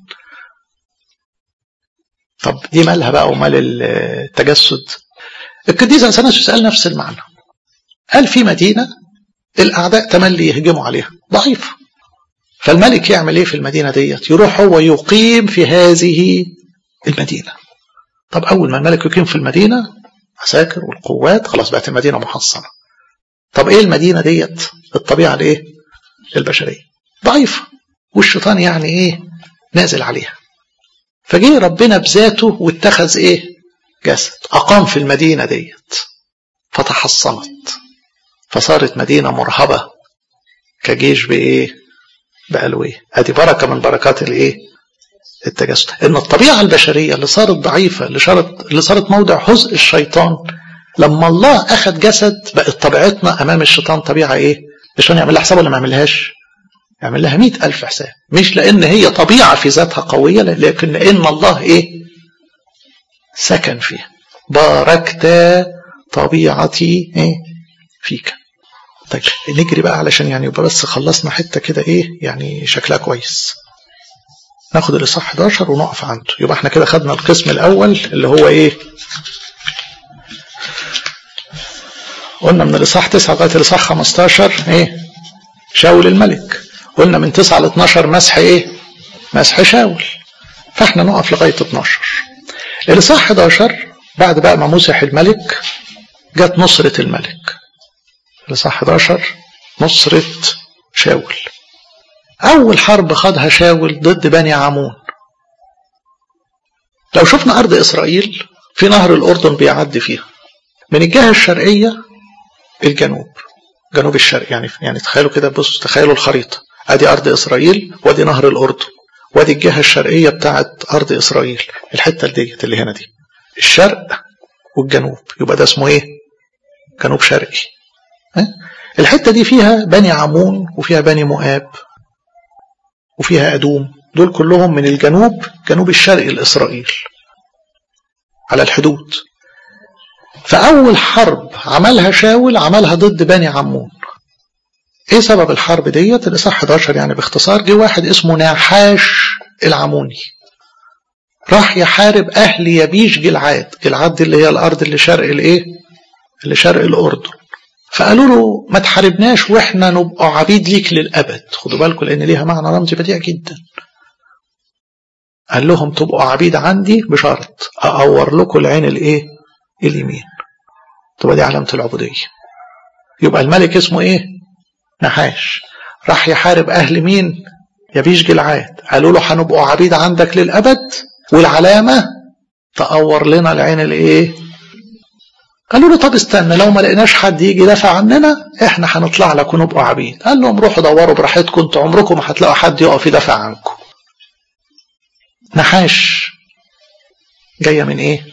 طب دي مالها بقى ومال التجسد القديس اثناسيوس قال نفس المعنى قال في مدينه الاعداء تملي يهجموا عليها ضعيفه فالملك يعمل ايه في المدينه ديت يروح هو يقيم في هذه المدينه طب اول ما الملك يقيم في المدينه عساكر والقوات خلاص بقت المدينه محصنه طب ايه المدينه ديت الطبيعه الايه البشريه ضعيفه والشيطان يعني ايه نازل عليها فجه ربنا بذاته واتخذ ايه جسد اقام في المدينه ديت فتحصنت فصارت مدينه مرهبه كجيش بايه بألويه ادي بركه من بركات الايه التجسد ان الطبيعه البشريه اللي صارت ضعيفه اللي صارت اللي صارت موضع حزق الشيطان لما الله اخذ جسد بقت طبيعتنا امام الشيطان طبيعه ايه الشيطان يعمل لها حساب ولا ما يعملهاش يعمل لها مئة ألف حساب مش لأن هي طبيعة في ذاتها قوية لكن لأن الله إيه سكن فيها باركت طبيعتي إيه فيك طيب نجري بقى علشان يعني يبقى بس خلصنا حتة كده إيه يعني شكلها كويس ناخد الإصحاح 11 ونقف عنده يبقى احنا كده خدنا القسم الأول اللي هو إيه قلنا من الإصحاح 9 لغاية الإصحاح 15 إيه شاول الملك قلنا من 9 ل 12 مسح ايه مسح شاول فاحنا نقف لغايه 12 الاصحاح 11 بعد بقى ما مسح الملك جت نصرة الملك الاصحاح 11 نصرة شاول أول حرب خاضها شاول ضد بني عمون لو شفنا أرض إسرائيل في نهر الأردن بيعدي فيها من الجهة الشرقية الجنوب جنوب الشرق يعني يعني تخيلوا كده بصوا تخيلوا الخريطة ادي ارض اسرائيل وادي نهر الاردن وادي الجهه الشرقيه بتاعت ارض اسرائيل الحته ديت اللي هنا دي الشرق والجنوب يبقى ده اسمه ايه جنوب شرقي ها؟ الحته دي فيها بني عمون وفيها بني مؤاب وفيها ادوم دول كلهم من الجنوب جنوب الشرقي لاسرائيل على الحدود فاول حرب عملها شاول عملها ضد بني عمون ايه سبب الحرب ديت الاصحاح 11 يعني باختصار جه واحد اسمه ناحاش العموني راح يحارب اهل يبيش جلعاد جلعاد دي اللي هي الارض اللي شرق الايه اللي شرق الاردن فقالوا له ما تحاربناش واحنا نبقى عبيد ليك للابد خدوا بالكم لان ليها معنى رمزي بديع جدا قال لهم تبقوا عبيد عندي بشرط اقور لكم العين الايه اليمين تبقى دي علامه العبوديه يبقى الملك اسمه ايه نحاش راح يحارب أهل مين يبيش جلعاد قالوا له هنبقوا عبيد عندك للأبد والعلامة تقور لنا العين الايه قالوا له طب استنى لو ما لقيناش حد يجي يدافع عننا احنا هنطلع لك ونبقوا عبيد قال لهم روحوا دوروا براحتكم انتوا عمركم ما هتلاقوا حد يقف يدافع عنكم نحاش جايه من ايه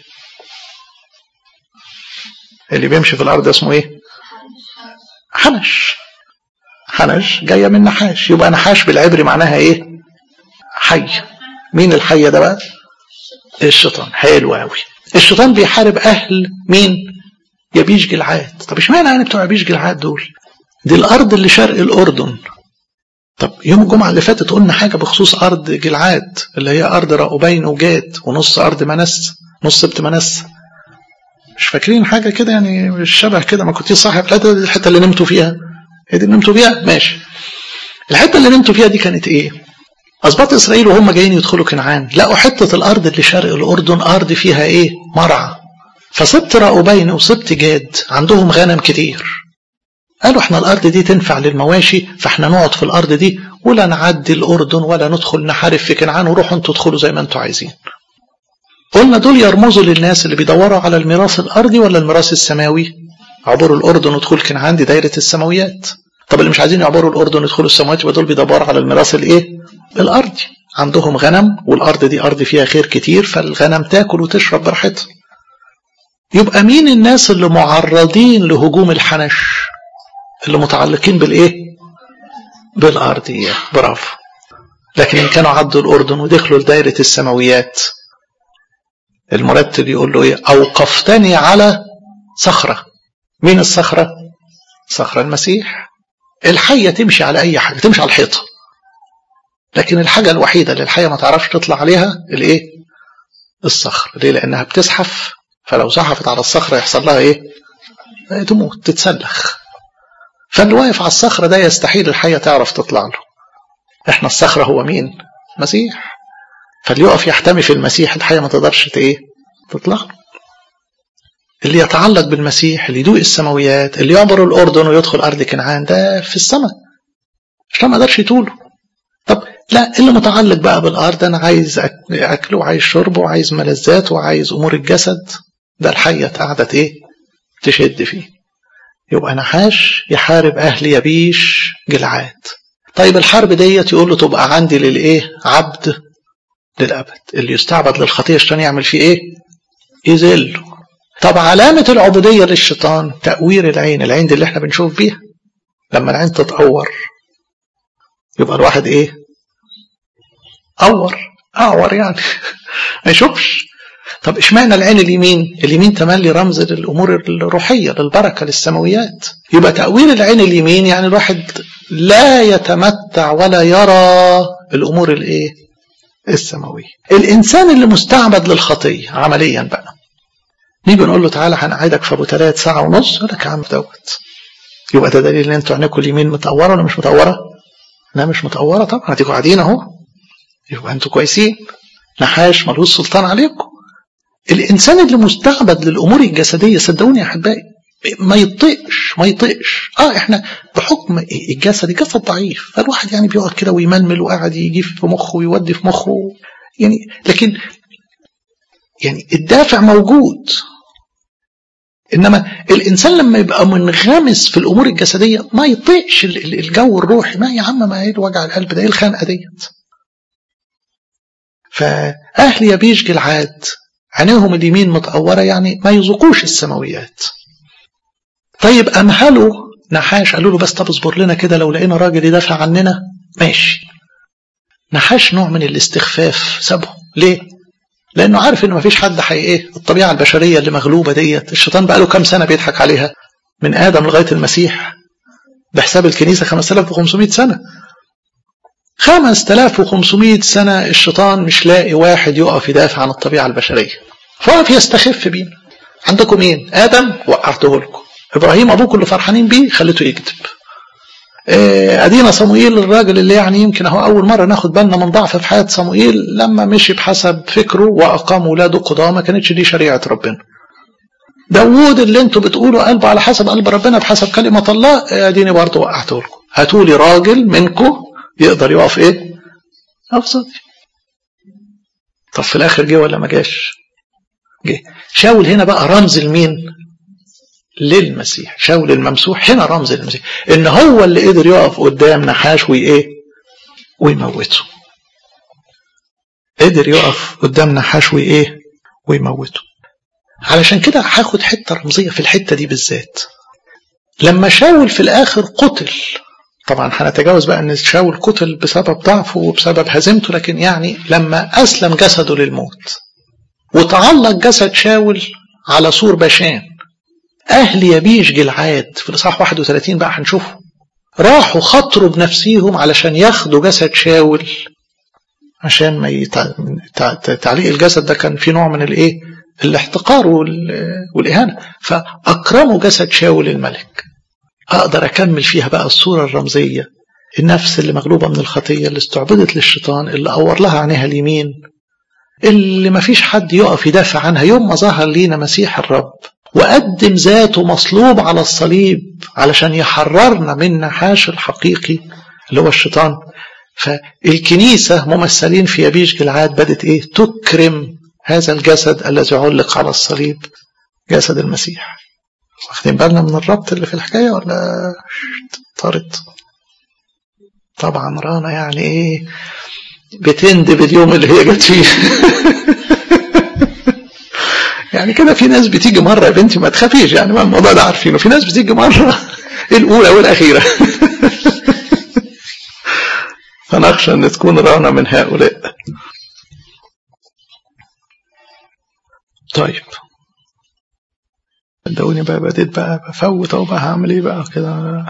اللي بيمشي في الارض اسمه ايه حنش حنش جايه من نحاش يبقى نحاش بالعبري معناها ايه حي مين الحي ده بقى الشيطان حلو قوي الشيطان بيحارب اهل مين يبيش جلعاد طب اشمعنى يعني بتوع يبيش جلعاد دول دي الارض اللي شرق الاردن طب يوم الجمعة اللي فاتت قلنا حاجة بخصوص أرض جلعاد اللي هي أرض رأوبين وجاد ونص أرض منس نص سبت منس مش فاكرين حاجة كده يعني مش شبه كده ما كنتيش صاحب الحتة دي الحتة اللي نمتوا فيها هي دي اللي نمتوا فيها ماشي الحتة اللي نمتوا فيها دي كانت إيه أسباط إسرائيل وهم جايين يدخلوا كنعان لقوا حتة الأرض اللي شرق الأردن أرض فيها إيه مرعى فسبت راؤوبين وسبت جاد عندهم غنم كتير قالوا احنا الأرض دي تنفع للمواشي فاحنا نقعد في الأرض دي ولا نعدي الأردن ولا ندخل نحارب في كنعان وروحوا انتوا تدخلوا زي ما انتوا عايزين قلنا دول يرمزوا للناس اللي بيدوروا على الميراث الأرضي ولا الميراث السماوي عبور الأردن ودخول كنعان دي دايرة السماويات طب اللي مش عايزين يعبروا الأردن يدخلوا السماوات يبقى دول بيدوروا على الميراث الإيه؟ الأرضي عندهم غنم والأرض دي أرض فيها خير كتير فالغنم تاكل وتشرب براحتها يبقى مين الناس اللي معرضين لهجوم الحنش اللي متعلقين بالإيه؟ بالأرضية برافو لكن إن كانوا عدوا الأردن ودخلوا لدائرة السماويات المرتب يقول له إيه؟ أوقفتني على صخرة مين الصخرة؟ صخرة المسيح الحية تمشي على أي حاجة تمشي على الحيطة لكن الحاجة الوحيدة اللي الحية ما تعرفش تطلع عليها الإيه؟ الصخر ليه؟ لأنها بتزحف فلو زحفت على الصخرة يحصل لها إيه؟ تموت تتسلخ فاللي واقف على الصخرة ده يستحيل الحية تعرف تطلع له احنا الصخرة هو مين؟ مسيح فاللي يقف يحتمي في المسيح الحية ما تقدرش ايه؟ تطلع له اللي يتعلق بالمسيح اللي يدوق السماويات اللي يعبر الأردن ويدخل أرض كنعان ده في السماء عشان ما قدرش يطوله طب لا اللي متعلق بقى بالأرض أنا عايز أكل وعايز شرب وعايز ملذات وعايز أمور الجسد ده الحية قعدت إيه تشد فيه يبقى نحاش يحارب أهل يبيش جلعاد طيب الحرب ديت يقول له تبقى عندي للإيه عبد للأبد اللي يستعبد للخطية عشان يعمل فيه إيه يذله طب علامة العبودية للشيطان تأوير العين العين دي اللي احنا بنشوف بيها لما العين تتأور يبقى الواحد ايه أور أعور يعني ما يشوفش طب اشمعنى العين اليمين اليمين تملي رمز للأمور الروحية للبركة للسماويات يبقى تأويل العين اليمين يعني الواحد لا يتمتع ولا يرى الأمور الايه السماوية الإنسان اللي مستعبد للخطية عمليا بقى نيجي نقول له تعالى هنقعدك في ابو ثلاث ساعه ونص يقول لك يا عم دوت يبقى ده دليل ان انتوا عينيكم اليمين متقوره ولا مش متقوره؟ لا مش متقوره طبعا هتيجوا قاعدين اهو يبقى انتوا كويسين نحاش ملوش سلطان عليكم الانسان اللي مستعبد للامور الجسديه صدقوني يا احبائي ما يطقش ما يطقش اه احنا بحكم الجسد الجسد ضعيف فالواحد يعني بيقعد كده ويململ وقاعد يجيب في مخه ويودي في مخه يعني لكن يعني الدافع موجود انما الانسان لما يبقى منغمس في الامور الجسديه ما يطيقش الجو الروحي ما يا عم ما ايه وجع القلب ده ايه الخنقه ديت فاهل يبيش جلعاد عينيهم اليمين متقوره يعني ما يذوقوش السماويات طيب امهلوا نحاش قالوا له بس طب اصبر لنا كده لو لقينا راجل يدافع عننا ماشي نحاش نوع من الاستخفاف سابهم ليه لانه عارف انه مفيش حد حي ايه الطبيعه البشريه اللي مغلوبه ديت الشيطان بقى له كام سنه بيضحك عليها من ادم لغايه المسيح بحساب الكنيسه 5500 سنه 5500 سنه الشيطان مش لاقي واحد يقف يدافع عن الطبيعه البشريه فوقف يستخف بينا عندكم مين ادم وقعته لكم ابراهيم ابوكم اللي فرحانين بيه خليته يكذب ادينا صموئيل الراجل اللي يعني يمكن هو اول مره ناخد بالنا من ضعف في حياه صموئيل لما مشي بحسب فكره واقام ولاده قضاه ما كانتش دي شريعه ربنا داوود اللي انتوا بتقولوا قلبه على حسب قلب ربنا بحسب كلمه الله اديني برضه وقعته لكم هاتوا لي راجل منكم يقدر يقف ايه افضل طب في الاخر جه ولا ما جاش جه شاول هنا بقى رمز لمين للمسيح شاول الممسوح هنا رمز للمسيح ان هو اللي قدر يقف قدام نحاش وايه ويموته قدر يقف قدام نحاش وايه ويموته علشان كده هاخد حته رمزيه في الحته دي بالذات لما شاول في الاخر قتل طبعا هنتجاوز بقى ان شاول قتل بسبب ضعفه وبسبب هزيمته لكن يعني لما اسلم جسده للموت وتعلق جسد شاول على سور باشان أهل يبيش جلعاد في الإصحاح 31 بقى هنشوفه راحوا خطروا بنفسيهم علشان ياخدوا جسد شاول عشان ما يتع... تعليق الجسد ده كان في نوع من الايه الاحتقار وال... والاهانه فاكرموا جسد شاول الملك اقدر اكمل فيها بقى الصوره الرمزيه النفس اللي مغلوبة من الخطية اللي استعبدت للشيطان اللي أور لها عينيها اليمين اللي ما فيش حد يقف يدافع عنها يوم ما ظهر لينا مسيح الرب وقدم ذاته مصلوب على الصليب علشان يحررنا من نحاش الحقيقي اللي هو الشيطان فالكنيسة ممثلين في يبيش جلعاد بدت ايه تكرم هذا الجسد الذي علق على الصليب جسد المسيح واخدين بالنا من الربط اللي في الحكاية ولا طارت طبعا رانا يعني ايه بتندب اليوم اللي هي جت فيه يعني كده في ناس بتيجي مرة يا بنتي ما تخافيش يعني ما الموضوع ده عارفينه في ناس بتيجي مرة الأولى والأخيرة فنخشى أن تكون رانا من هؤلاء طيب صدقوني بقى بديت بقى بفوت اهو بقى هعمل ايه بقى كده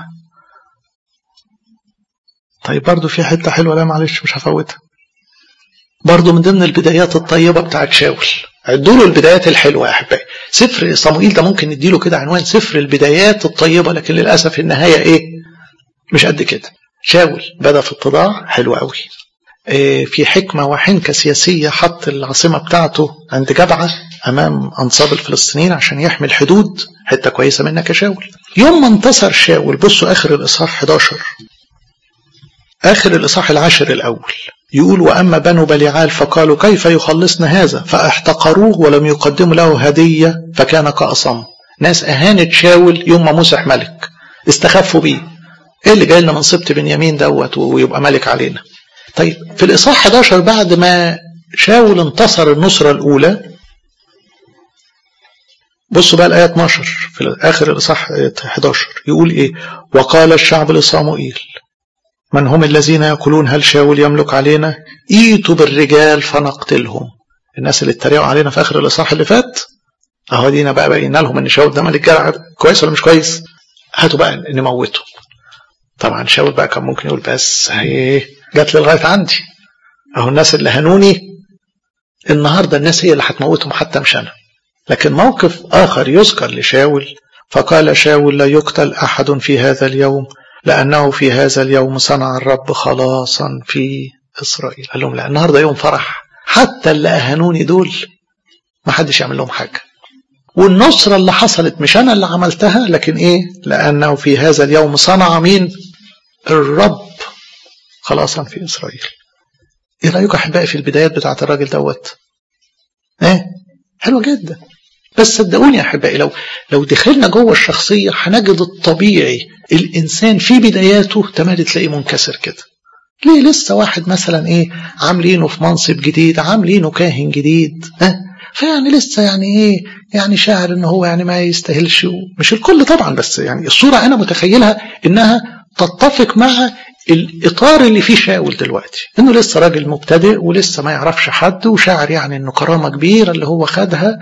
طيب برضو في حته حلوه لا معلش مش هفوتها برضو من ضمن البدايات الطيبه بتاعت شاول عدوا له البدايات الحلوه يا احبائي سفر صموئيل ده ممكن نديله كده عنوان سفر البدايات الطيبه لكن للاسف النهايه ايه مش قد كده شاول بدا في اتضاع حلو قوي إيه في حكمه وحنكه سياسيه حط العاصمه بتاعته عند جبعه امام انصاب الفلسطينيين عشان يحمي الحدود حته كويسه منك يا شاول يوم ما انتصر شاول بصوا اخر الاصحاح 11 اخر الاصحاح العاشر الاول يقول واما بنو بليعال فقالوا كيف يخلصنا هذا فاحتقروه ولم يقدموا له هديه فكان كاصم ناس اهانت شاول يوم ما مسح ملك استخفوا بيه ايه اللي جاي لنا من سبط بنيامين دوت ويبقى ملك علينا طيب في الاصحاح 11 بعد ما شاول انتصر النصره الاولى بصوا بقى الآية 12 في آخر الإصحاح 11 يقول إيه وقال الشعب لصاموئيل من هم الذين يقولون هل شاول يملك علينا ايتوا بالرجال فنقتلهم الناس اللي اتريقوا علينا في آخر الإصحاح اللي فات أهو دينا بقى بينا لهم إن شاول ده ملك جرع كويس ولا مش كويس هاتوا بقى نموته طبعا شاول بقى كان ممكن يقول بس هي جات لي لغاية عندي أهو الناس اللي هنوني النهارده الناس هي اللي هتموتهم حتى مش أنا لكن موقف آخر يذكر لشاول فقال شاول لا يقتل أحد في هذا اليوم لأنه في هذا اليوم صنع الرب خلاصا في إسرائيل قال لهم لا النهاردة يوم فرح حتى اللي أهانوني دول ما حدش يعمل لهم حاجة والنصرة اللي حصلت مش أنا اللي عملتها لكن إيه لأنه في هذا اليوم صنع مين الرب خلاصا في إسرائيل إيه رأيكم أحبائي في البدايات بتاعت الراجل دوت إيه حلوة جدا بس صدقوني يا احبائي لو لو دخلنا جوه الشخصيه هنجد الطبيعي الانسان في بداياته تمادي تلاقيه منكسر كده ليه لسه واحد مثلا ايه عاملينه في منصب جديد عاملينه كاهن جديد ها فيعني لسه يعني ايه يعني شاعر ان هو يعني ما يستاهلش مش الكل طبعا بس يعني الصوره انا متخيلها انها تتفق مع الاطار اللي فيه شاول دلوقتي انه لسه راجل مبتدئ ولسه ما يعرفش حد وشاعر يعني انه كرامه كبيره اللي هو خدها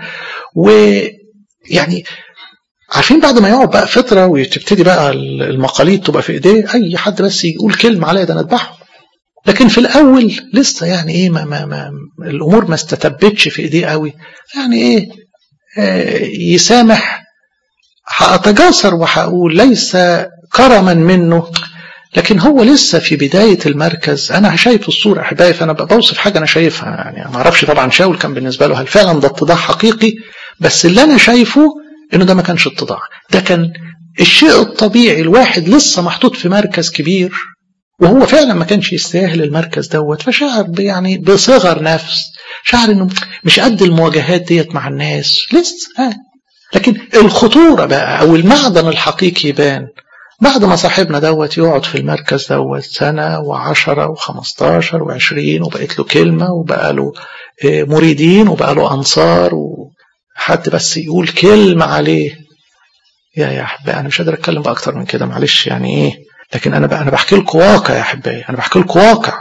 ويعني عارفين بعد ما يقعد بقى فتره وتبتدي بقى المقاليد تبقى في ايديه اي حد بس يقول كلمه عليا ده انا اذبحه لكن في الاول لسه يعني ايه ما, ما, ما الامور ما استتبتش في ايديه قوي يعني ايه آه يسامح هاتجاسر وهقول ليس كرما منه لكن هو لسه في بداية المركز أنا شايف الصورة أحبائي فأنا بوصف حاجة أنا شايفها يعني ما أعرفش طبعا شاول كان بالنسبة له هل فعلا ده اتضاع حقيقي بس اللي أنا شايفه إنه ده ما كانش اتضاع ده كان الشيء الطبيعي الواحد لسه محطوط في مركز كبير وهو فعلا ما كانش يستاهل المركز دوت فشعر يعني بصغر نفس شعر انه مش قد المواجهات ديت مع الناس لسه آه. لكن الخطوره بقى او المعدن الحقيقي يبان بعد ما صاحبنا دوت يقعد في المركز دوت سنة وعشرة وخمستاشر وعشرين وبقت له كلمة وبقى له مريدين وبقى له أنصار وحد بس يقول كلمة عليه يا يا أحبائي أنا مش قادر أتكلم بقى أكتر من كده معلش يعني إيه لكن أنا بقى أنا بحكي لكم واقع يا أحبائي أنا بحكي لكم واقع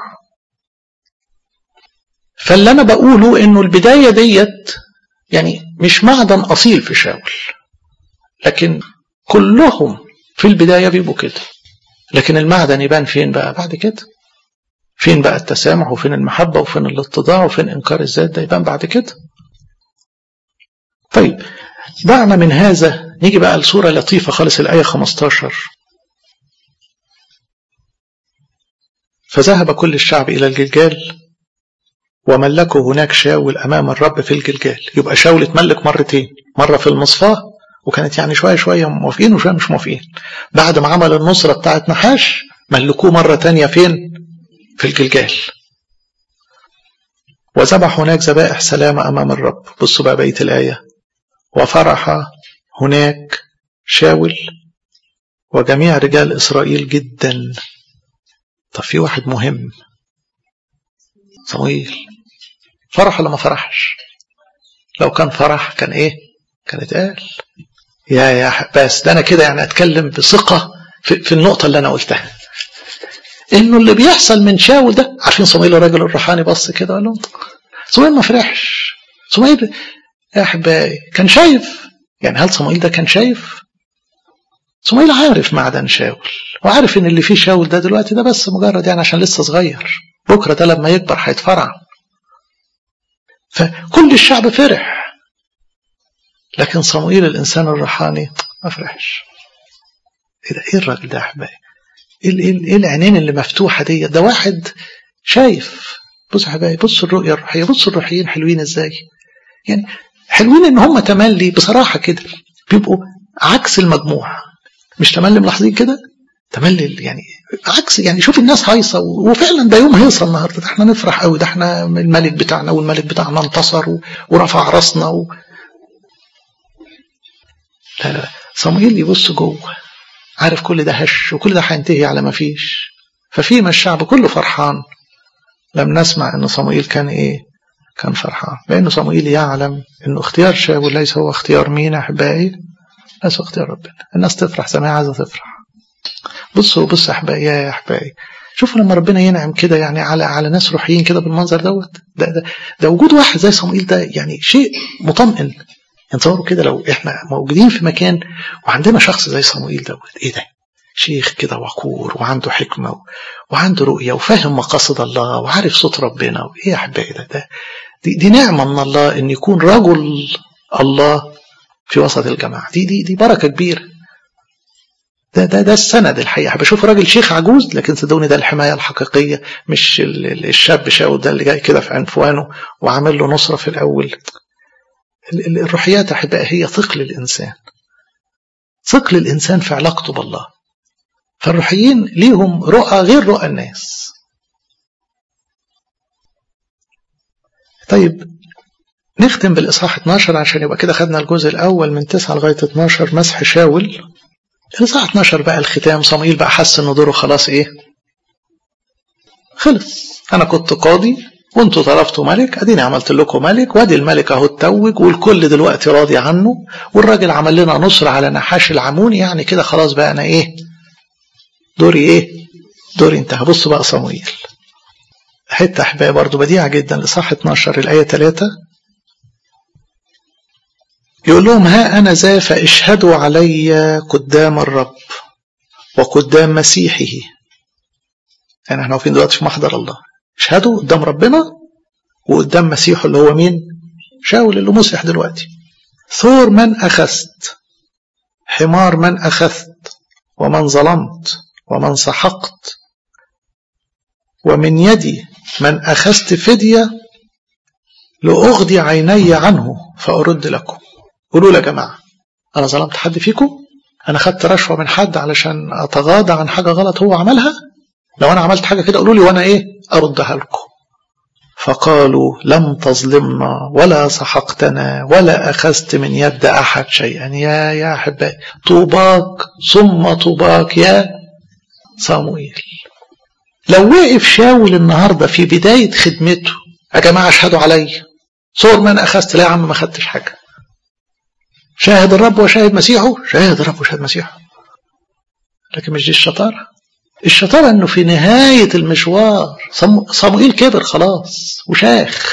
فاللي أنا بقوله إنه البداية ديت يعني مش معدن أصيل في شاول لكن كلهم في البداية بيبقوا كده لكن المعدن يبان فين بقى بعد كده فين بقى التسامح وفين المحبة وفين الاتضاع وفين إنكار الذات ده يبان بعد كده طيب دعنا من هذا نيجي بقى لصورة لطيفة خالص الآية 15 فذهب كل الشعب إلى الجلجال وملكوا هناك شاول أمام الرب في الجلجال يبقى شاول اتملك مرتين مرة في المصفاة وكانت يعني شوية شوية موافقين وشوية مش موافقين بعد ما عمل النصرة بتاعت نحاش ملكوه مرة تانية فين في الجلجال وذبح هناك ذبائح سلامة أمام الرب بصوا بقى بقية الآية وفرح هناك شاول وجميع رجال إسرائيل جدا طب في واحد مهم صمويل فرح ولا ما فرحش لو كان فرح كان ايه كان اتقال يا يا بس ده انا كده يعني اتكلم بثقه في, في النقطه اللي انا قلتها انه اللي بيحصل من شاول ده عارفين صمويل الراجل الروحاني بص كده قال لهم صمويل ما فرحش صمويل يا احبائي كان شايف يعني هل صمويل ده كان شايف صمويل عارف معدن شاول وعارف ان اللي فيه شاول ده دلوقتي ده بس مجرد يعني عشان لسه صغير بكره ده لما يكبر هيتفرع فكل الشعب فرح لكن صموئيل الانسان الروحاني ما فرحش ايه ده ايه الراجل ده يا احبائي ايه ايه العينين اللي مفتوحه دي ده واحد شايف بص يا حبايبي بص الرؤيه الروحيه بص الروحيين حلوين ازاي يعني حلوين ان هم تملي بصراحه كده بيبقوا عكس المجموع مش تملي ملاحظين كده تملي يعني عكس يعني شوف الناس هايصه وفعلا ده يوم هيصه النهارده ده احنا نفرح قوي ده احنا الملك بتاعنا والملك بتاعنا انتصر ورفع راسنا و... لا لا صموئيل يبص جوه عارف كل ده هش وكل ده هينتهي على ما فيش ففيما الشعب كله فرحان لم نسمع ان صموئيل كان ايه كان فرحان لان صموئيل يعلم ان اختيار شاول ليس هو اختيار مين احبائي ليس اختيار ربنا الناس تفرح زي ما عايزه تفرح بصوا بصوا احبائي يا احبائي شوفوا لما ربنا ينعم كده يعني على على ناس روحيين كده بالمنظر دوت ده, ده ده وجود واحد زي صموئيل ده يعني شيء مطمئن انتصوروا كده لو احنا موجودين في مكان وعندنا شخص زي صموئيل دوت ايه ده شيخ كده وقور وعنده حكمة وعنده رؤية وفاهم مقاصد الله وعارف صوت ربنا وايه يا احبائي ده, ده دي, دي نعمة من الله ان يكون رجل الله في وسط الجماعة دي دي دي بركة كبيرة ده ده ده السند الحقيقة بشوف راجل شيخ عجوز لكن صدقوني ده الحماية الحقيقية مش الشاب شاول ده اللي جاي كده في عنفوانه وعامل له نصرة في الأول الروحيات أحبائي هي ثقل الإنسان ثقل الإنسان في علاقته بالله فالروحيين ليهم رؤى غير رؤى الناس طيب نختم بالإصحاح 12 عشان يبقى كده خدنا الجزء الأول من 9 لغاية 12 مسح شاول الإصحاح 12 بقى الختام صموئيل بقى حس إن دوره خلاص إيه خلص أنا كنت قاضي وانتوا طلبتوا ملك اديني عملت لكم ملك وادي الملك اهو اتوج والكل دلوقتي راضي عنه والراجل عمل لنا نصر على نحاش العموني يعني كده خلاص بقى انا ايه دوري ايه دوري انتهى بص بقى صموئيل حته احبائي برضه بديعه جدا لصح 12 الايه 3 يقول لهم ها انا ذا فاشهدوا علي قدام الرب وقدام مسيحه يعني احنا واقفين دلوقتي في محضر الله اشهدوا قدام ربنا وقدام مسيحه اللي هو مين شاول اللي مسح دلوقتي ثور من أخذت حمار من أخذت ومن ظلمت ومن سحقت ومن يدي من أخذت فدية لأغضي عيني عنه فأرد لكم قولوا يا جماعة أنا ظلمت حد فيكم أنا خدت رشوة من حد علشان أتغاضى عن حاجة غلط هو عملها لو أنا عملت حاجة كده قولوا لي وأنا إيه أردها لكم فقالوا لم تظلمنا ولا سحقتنا ولا أخذت من يد أحد شيئا يا يا أحبائي طوباك ثم طوباك يا صاموئيل لو وقف شاول النهارده في بداية خدمته يا جماعة اشهدوا علي صور من أخذت لا يا عم ما خدتش حاجة شاهد الرب وشاهد مسيحه شاهد الرب وشاهد مسيحه لكن مش دي الشطارة الشطارة انه في نهاية المشوار صموئيل كبر خلاص وشاخ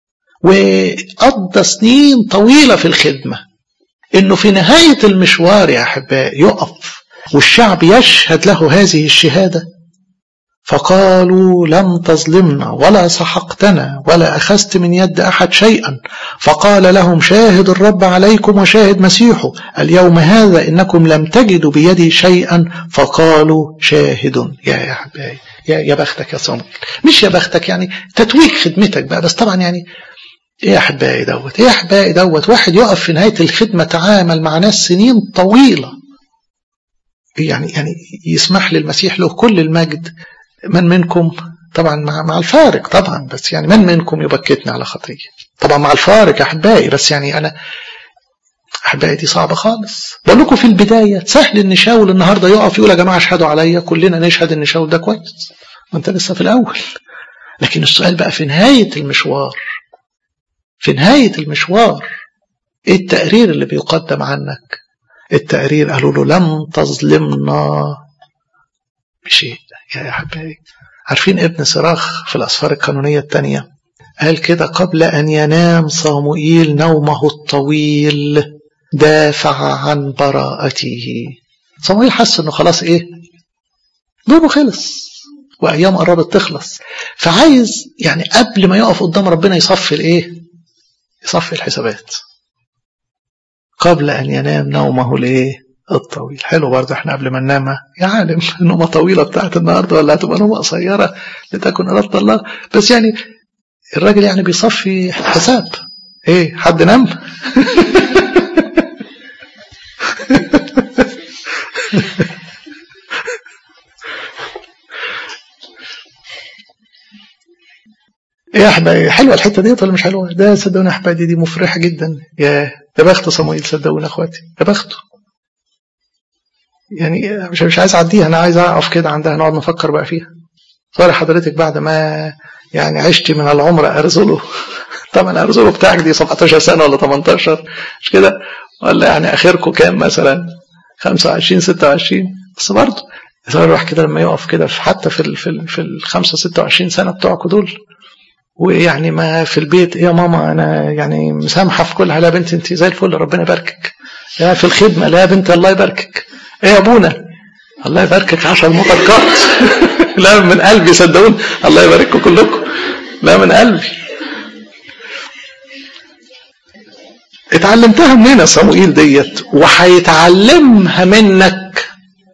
وقضى سنين طويلة في الخدمة انه في نهاية المشوار يا احبائي يقف والشعب يشهد له هذه الشهادة فقالوا لم تظلمنا ولا سحقتنا ولا أخذت من يد أحد شيئا فقال لهم شاهد الرب عليكم وشاهد مسيحه اليوم هذا إنكم لم تجدوا بيدي شيئا فقالوا شاهد يا يا حبايبي يا, يا بختك يا صامت مش يا بختك يعني تتويج خدمتك بقى بس طبعا يعني ايه يا احبائي دوت ايه يا احبائي دوت واحد يقف في نهايه الخدمه تعامل مع ناس سنين طويله يعني يعني يسمح للمسيح له كل المجد من منكم طبعا مع مع الفارق طبعا بس يعني من منكم يبكتني على خطيه طبعا مع الفارق يا احبائي بس يعني انا احبائي دي صعبه خالص بقول لكم في البدايه سهل ان شاول النهارده يقف يقول يا جماعه اشهدوا عليا كلنا نشهد ان شاول ده كويس وانت لسه في الاول لكن السؤال بقى في نهايه المشوار في نهايه المشوار ايه التقرير اللي بيقدم عنك التقرير قالوا له لم تظلمنا بشيء يا أحبائي عارفين ابن صراخ في الأسفار القانونية الثانية قال كده قبل أن ينام صاموئيل نومه الطويل دافع عن براءته صاموئيل حس انه خلاص ايه دوره خلص وايام قربت تخلص فعايز يعني قبل ما يقف قدام ربنا يصفي الايه يصفي الحسابات قبل ان ينام نومه الايه الطويل حلو برضه احنا قبل ما ننام يا عالم نومه طويله بتاعت النهارده ولا هتبقى نومه قصيره لتكن اراده الله بس يعني الراجل يعني بيصفي حساب ايه حد نام ايه يا احبابي حلوه الحته ديت ولا مش حلوه؟ ده صدقوني يا احبابي دي مفرحه جدا يا يا بخت صموئيل صدقوني اخواتي يا بخته يعني مش مش عايز اعديها انا عايز اقف كده عندها نقعد نفكر بقى فيها صار حضرتك بعد ما يعني عشت من العمر ارزله طبعا ارزله بتاعك دي 17 سنه ولا 18 مش كده ولا يعني اخركم كام مثلا 25 26 بس برضه صار الواحد كده لما يقف كده حتى في ال في ال في ال 5 26 سنه بتوعكم دول ويعني ما في البيت يا ماما انا يعني مسامحه في كل حاجه يا بنتي انت زي الفل ربنا يباركك يا في الخدمه لا يا بنت الله يباركك ايه يا ابونا الله يباركك عشر مطرقات لا من قلبي صدقوني الله يبارككم كلكم لا من قلبي اتعلمتها منين يا صموئيل ديت وهيتعلمها منك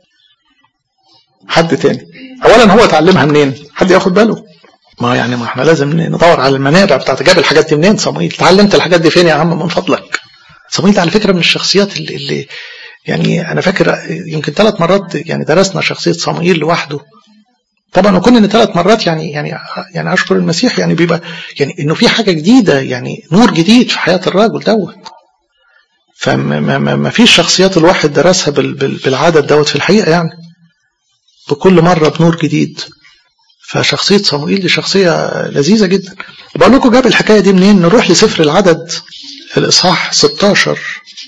حد تاني اولا هو اتعلمها منين حد ياخد باله ما يعني ما احنا لازم ندور على المنابع بتاعت جاب الحاجات دي منين صموئيل اتعلمت الحاجات دي فين يا عم من فضلك صموئيل على فكره من الشخصيات اللي, اللي يعني انا فاكر يمكن ثلاث مرات يعني درسنا شخصيه صموئيل لوحده طبعا وكون ان ثلاث مرات يعني يعني يعني اشكر المسيح يعني بيبقى يعني انه في حاجه جديده يعني نور جديد في حياه الراجل دوت فما ما, ما فيش شخصيات الواحد درسها بال بال بالعدد دوت في الحقيقه يعني بكل مره بنور جديد فشخصيه صموئيل دي شخصيه لذيذه جدا بقول لكم جاب الحكايه دي منين نروح لسفر العدد الاصحاح 16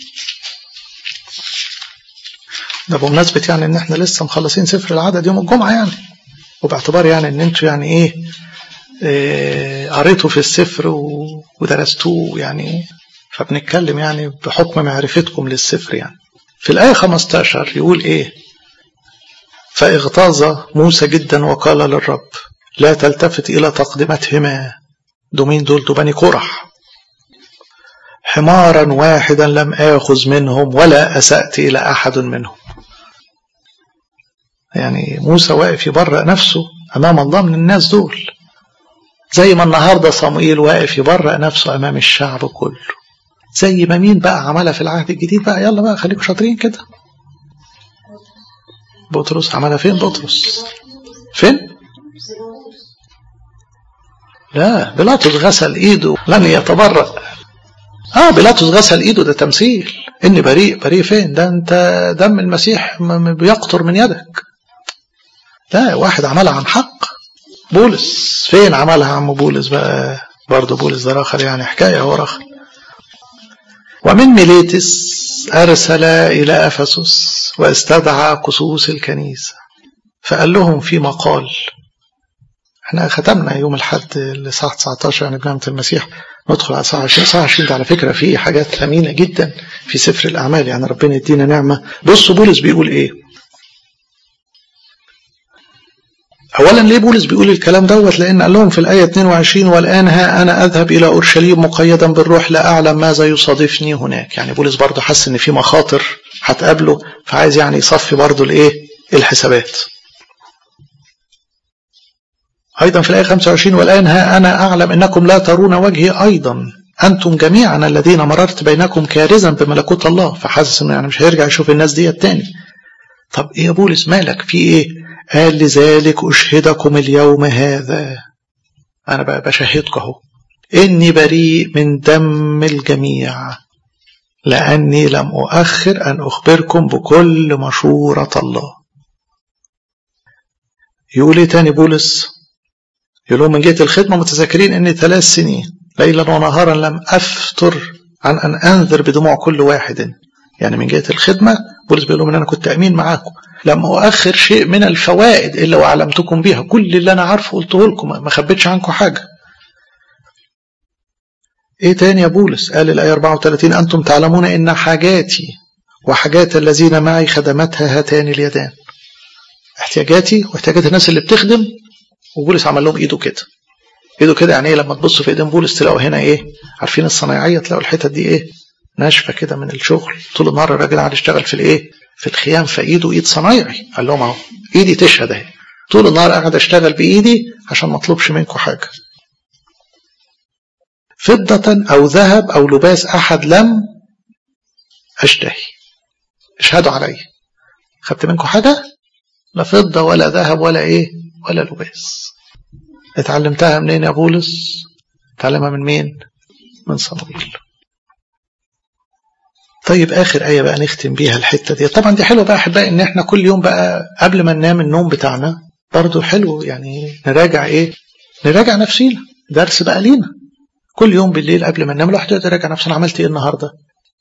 ده بمناسبة يعني ان احنا لسه مخلصين سفر العدد يوم الجمعة يعني وباعتبار يعني ان انتوا يعني ايه, إيه قريتوا في السفر ودرستوه يعني فبنتكلم يعني بحكم معرفتكم للسفر يعني في الآية 15 يقول ايه فاغتاظ موسى جدا وقال للرب لا تلتفت إلى تقدمتهما دومين دول بني قرح حمارا واحدا لم آخذ منهم ولا أسأت إلى أحد منهم يعني موسى واقف يبرأ نفسه أمام الله من الناس دول زي ما النهاردة صموئيل واقف يبرأ نفسه أمام الشعب كله زي ما مين بقى عملها في العهد الجديد بقى يلا بقى خليكم شاطرين كده بطرس عملها فين بطرس فين لا بيلاطس غسل ايده لن يتبرأ اه بيلاطس غسل ايده ده تمثيل اني بريء بريء فين ده انت دم المسيح بيقطر من يدك لا واحد عملها عن حق بولس فين عملها عم بولس بقى برضه بولس ده اخر يعني حكايه هو اخر ومن ميليتس ارسل الى افسس واستدعى قصوص الكنيسه فقال لهم في مقال احنا ختمنا يوم الحد الساعه 19 يعني بنعمه المسيح ندخل على الساعه 20 الساعه 20 ده على فكره فيه حاجات ثمينه جدا في سفر الاعمال يعني ربنا يدينا نعمه بصوا بولس بيقول ايه اولا ليه بولس بيقول الكلام دوت لان قال لهم في الايه 22 والان ها انا اذهب الى اورشليم مقيدا بالروح لا اعلم ماذا يصادفني هناك يعني بولس برضه حس ان في مخاطر هتقابله فعايز يعني يصفي برضه الايه الحسابات ايضا في الايه 25 والان ها انا اعلم انكم لا ترون وجهي ايضا انتم جميعا الذين مررت بينكم كارزا بملكوت الله فحاسس انه يعني مش هيرجع يشوف الناس ديت تاني طب ايه يا بولس مالك في ايه قال لذلك أشهدكم اليوم هذا أنا بقى بشهدكم أهو إني بريء من دم الجميع لأني لم أؤخر أن أخبركم بكل مشورة الله يقول إيه تاني بولس يقول لهم من جهة الخدمة متذكرين إني ثلاث سنين ليلا ونهارا لم أفتر عن أن أنذر بدموع كل واحد يعني من جهة الخدمة بولس بيقول لهم إن أنا كنت أمين معاكم لم أؤخر شيء من الفوائد إلا وأعلمتكم بها كل اللي أنا عارفه قلته لكم ما خبيتش عنكم حاجة إيه تاني يا بولس قال الآية 34 أنتم تعلمون إن حاجاتي وحاجات الذين معي خدمتها هاتان اليدان احتياجاتي واحتياجات الناس اللي بتخدم وبولس عمل لهم ايده كده ايده كده يعني ايه لما تبصوا في ايدين بولس تلاقوا هنا ايه عارفين الصنايعيه تلاقوا الحتت دي ايه ناشفه كده من الشغل طول النهار الراجل قاعد يشتغل في الايه في الخيام فايده ايد صنايعي قال لهم اهو ايدي تشهد اهي طول النهار قاعد اشتغل بايدي عشان ما اطلبش منكم حاجه فضة أو ذهب أو لباس أحد لم أشتهي اشهدوا علي خدت منكم حاجة لا فضة ولا ذهب ولا إيه ولا لباس اتعلمتها منين يا بولس اتعلمها من مين من صمويل طيب اخر ايه بقى نختم بيها الحته دي طبعا دي حلوه بقى احبائي ان احنا كل يوم بقى قبل ما ننام النوم بتاعنا برضه حلو يعني نراجع ايه نراجع نفسينا درس بقى لينا كل يوم بالليل قبل ما ننام الواحد يقدر يراجع نفسه انا عملت ايه النهارده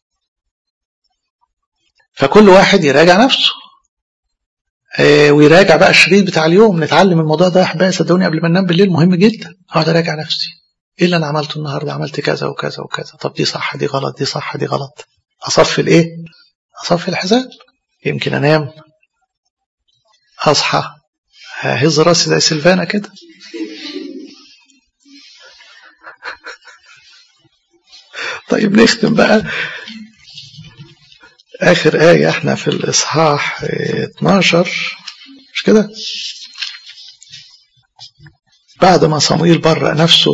فكل واحد يراجع نفسه آه ويراجع بقى الشريط بتاع اليوم نتعلم الموضوع ده يا احبائي صدقوني قبل ما ننام بالليل مهم جدا اقعد اراجع نفسي ايه اللي انا عملته النهارده عملت كذا وكذا وكذا طب دي صح دي غلط دي صح دي غلط اصفي الايه اصفي الحساب يمكن انام اصحى هز راسي زي سلفانا كده طيب نختم بقى آخر آية احنا في الإصحاح 12 مش كده بعد ما صمويل برأ نفسه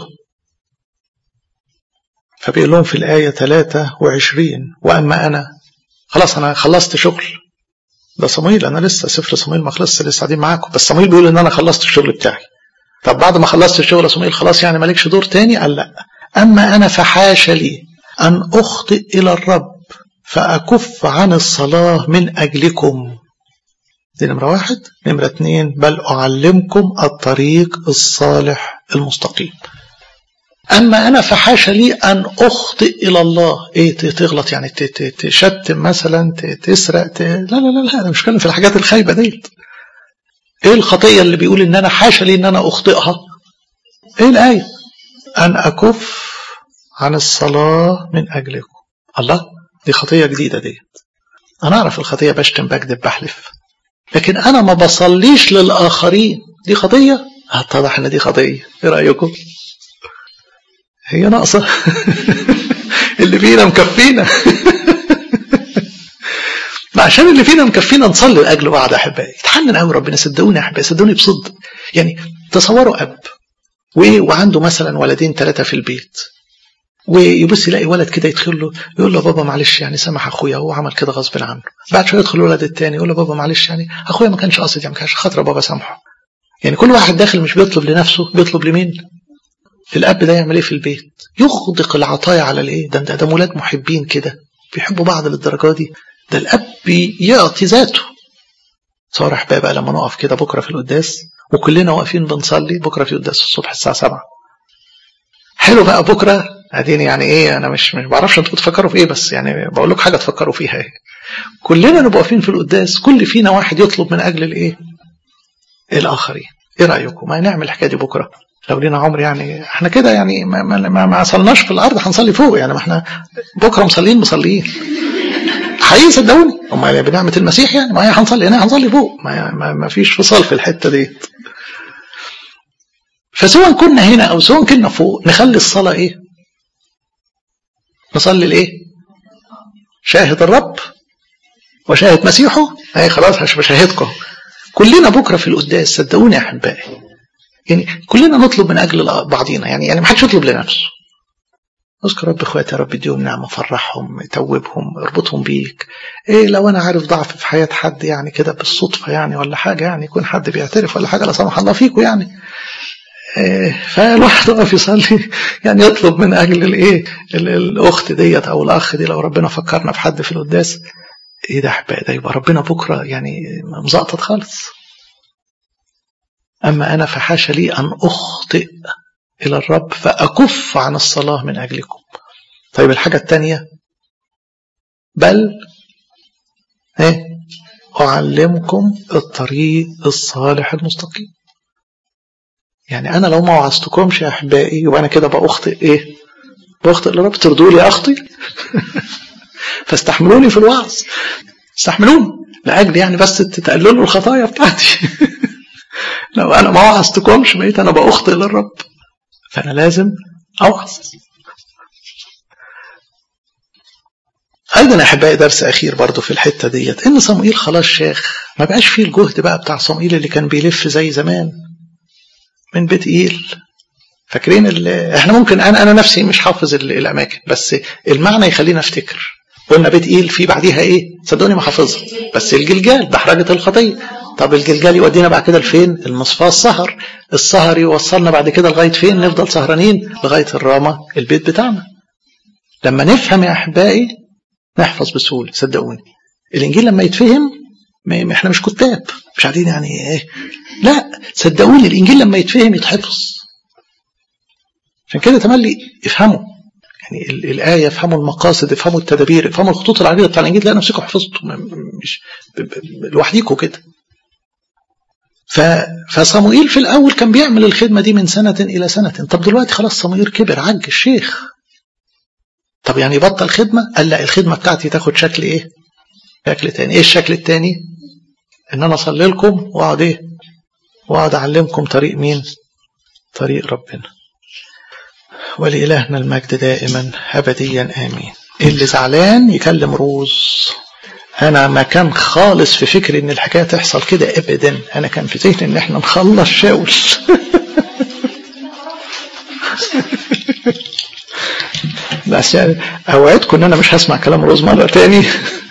فبيقول لهم في الآية 23 وأما أنا خلاص أنا خلصت شغل ده صمويل أنا لسه سفر صمويل ما خلصت لسه قاعدين معاكم بس صمويل بيقول إن أنا خلصت الشغل بتاعي طب بعد ما خلصت الشغل صمويل خلاص يعني مالكش دور تاني قال لا أما أنا فحاش لي أن أخطئ إلى الرب فأكف عن الصلاة من أجلكم دي نمرة واحد نمرة اتنين بل أعلمكم الطريق الصالح المستقيم أما أنا فحاش لي أن أخطئ إلى الله إيه تغلط يعني تشتم مثلا تسرق ت... لا لا لا لا أنا مش بتكلم في الحاجات الخايبة ديت إيه الخطية اللي بيقول إن أنا حاشا لي إن أنا أخطئها إيه الآية أن أكف عن الصلاة من أجلكم الله دي خطية جديدة ديت أنا أعرف الخطية بشتم بكذب بحلف لكن أنا ما بصليش للآخرين دي خطية اتضح إن دي خطية إيه رأيكم هي ناقصة اللي فينا مكفينا عشان اللي فينا مكفينا نصلي لاجل بعض يا احبائي يتحنن قوي ربنا صدقوني يا احبائي صدقوني بصدق يعني تصوروا اب وعنده مثلا ولدين ثلاثه في البيت ويبص يلاقي ولد كده يدخل له يقول له بابا معلش يعني سامح اخويا هو عمل كده غصب عنه بعد شويه يدخل الولد الثاني يقول له بابا معلش يعني اخويا ما كانش قاصد يعني ما كانش خاطر بابا سامحه يعني كل واحد داخل مش بيطلب لنفسه بيطلب لمين الاب ده يعمل ايه في البيت يغدق العطايا على الايه ده ده, ده ولاد محبين كده بيحبوا بعض للدرجه دي ده الاب يعطي ذاته صار احباب بقى لما نقف كده بكره في القداس وكلنا واقفين بنصلي بكره في قداس الصبح الساعه 7 حلو بقى بكره اديني يعني ايه انا مش مش بعرفش انتوا بتفكروا في ايه بس يعني بقول لكم حاجه تفكروا فيها ايه كلنا نبقى واقفين في القداس كل فينا واحد يطلب من اجل الايه الاخرين ايه رايكم ما نعمل الحكايه دي بكره لو لينا عمر يعني احنا كده يعني ما, ما, ما, ما صلناش في الارض هنصلي فوق يعني ما احنا بكره مصلين مصليين حقيقي صدقوني امال بنعمه المسيح يعني ما هي هنصلي هنا هنصلي فوق ما, ما, ما فيش فصال في الحته دي فسواء كنا هنا او سواء كنا فوق نخلي الصلاه ايه نصلي الايه شاهد الرب وشاهد مسيحه اي خلاص مش بشاهدكم كلنا بكره في القداس صدقوني يا احبائي يعني كلنا نطلب من اجل بعضينا يعني يعني ما حدش يطلب لنفسه اذكر رب اخواتي يا رب اديهم نعمه فرحهم توبهم اربطهم بيك ايه لو انا عارف ضعف في حياه حد يعني كده بالصدفه يعني ولا حاجه يعني يكون حد بيعترف ولا حاجه لا سمح الله فيكم يعني إيه فالواحد واقف يصلي يعني يطلب من اجل الايه الاخت ديت او الاخ دي لو ربنا فكرنا في حد في القداس ايه ده احبائي ده يبقى ربنا بكره يعني مزقطط خالص اما انا فحاشا لي ان اخطئ إلى الرب فأكف عن الصلاة من أجلكم طيب الحاجة الثانية بل ايه أعلمكم الطريق الصالح المستقيم يعني أنا لو ما وعظتكمش يا أحبائي يبقى أنا كده بأخطئ إيه بأخطئ لرب ترضوا لي أخطي فاستحملوني في الوعظ استحملوني لأجل يعني بس تقللوا الخطايا بتاعتي لو أنا ما وعظتكمش بقيت أنا بأخطئ للرب فأنا لازم أوعظ أيضا أحبائي درس أخير برضو في الحتة ديت إن صموئيل خلاص شيخ ما بقاش فيه الجهد بقى بتاع صموئيل اللي كان بيلف زي زمان من بيت إيل فاكرين احنا ممكن انا انا نفسي مش حافظ الاماكن بس المعنى يخلينا افتكر قلنا بيت ايل في بعديها ايه صدقوني ما حافظها بس الجلجال دحرجه الخطيه طب الجلجال يودينا بعد كده لفين المصفاه السهر السهر يوصلنا بعد كده لغايه فين نفضل سهرانين لغايه الرامه البيت بتاعنا لما نفهم يا احبائي نحفظ بسهوله صدقوني الانجيل لما يتفهم ما احنا مش كتاب مش قاعدين يعني ايه لا صدقوني الانجيل لما يتفهم يتحفظ عشان كده تملي افهموا يعني الآية افهموا المقاصد افهموا التدابير افهموا الخطوط العريضة بتاع الإنجيل تلاقي نفسكم حفظتوا مش لوحديكم كده فصموئيل في الأول كان بيعمل الخدمة دي من سنة إلى سنة طب دلوقتي خلاص صموئيل كبر عج الشيخ طب يعني بطل خدمة قال لا الخدمة بتاعتي تاخد شكل إيه شكل تاني إيه الشكل التاني إن أنا أصلي لكم وأقعد إيه وأقعد أعلمكم طريق مين طريق ربنا ولإلهنا المجد دائما أبديا آمين اللي زعلان يكلم روز أنا ما كان خالص في فكري إن الحكاية تحصل كده أبدا أنا كان في ذهني إن إحنا نخلص شاول بس يعني أوعدكم إن أنا مش هسمع كلام روز مرة تاني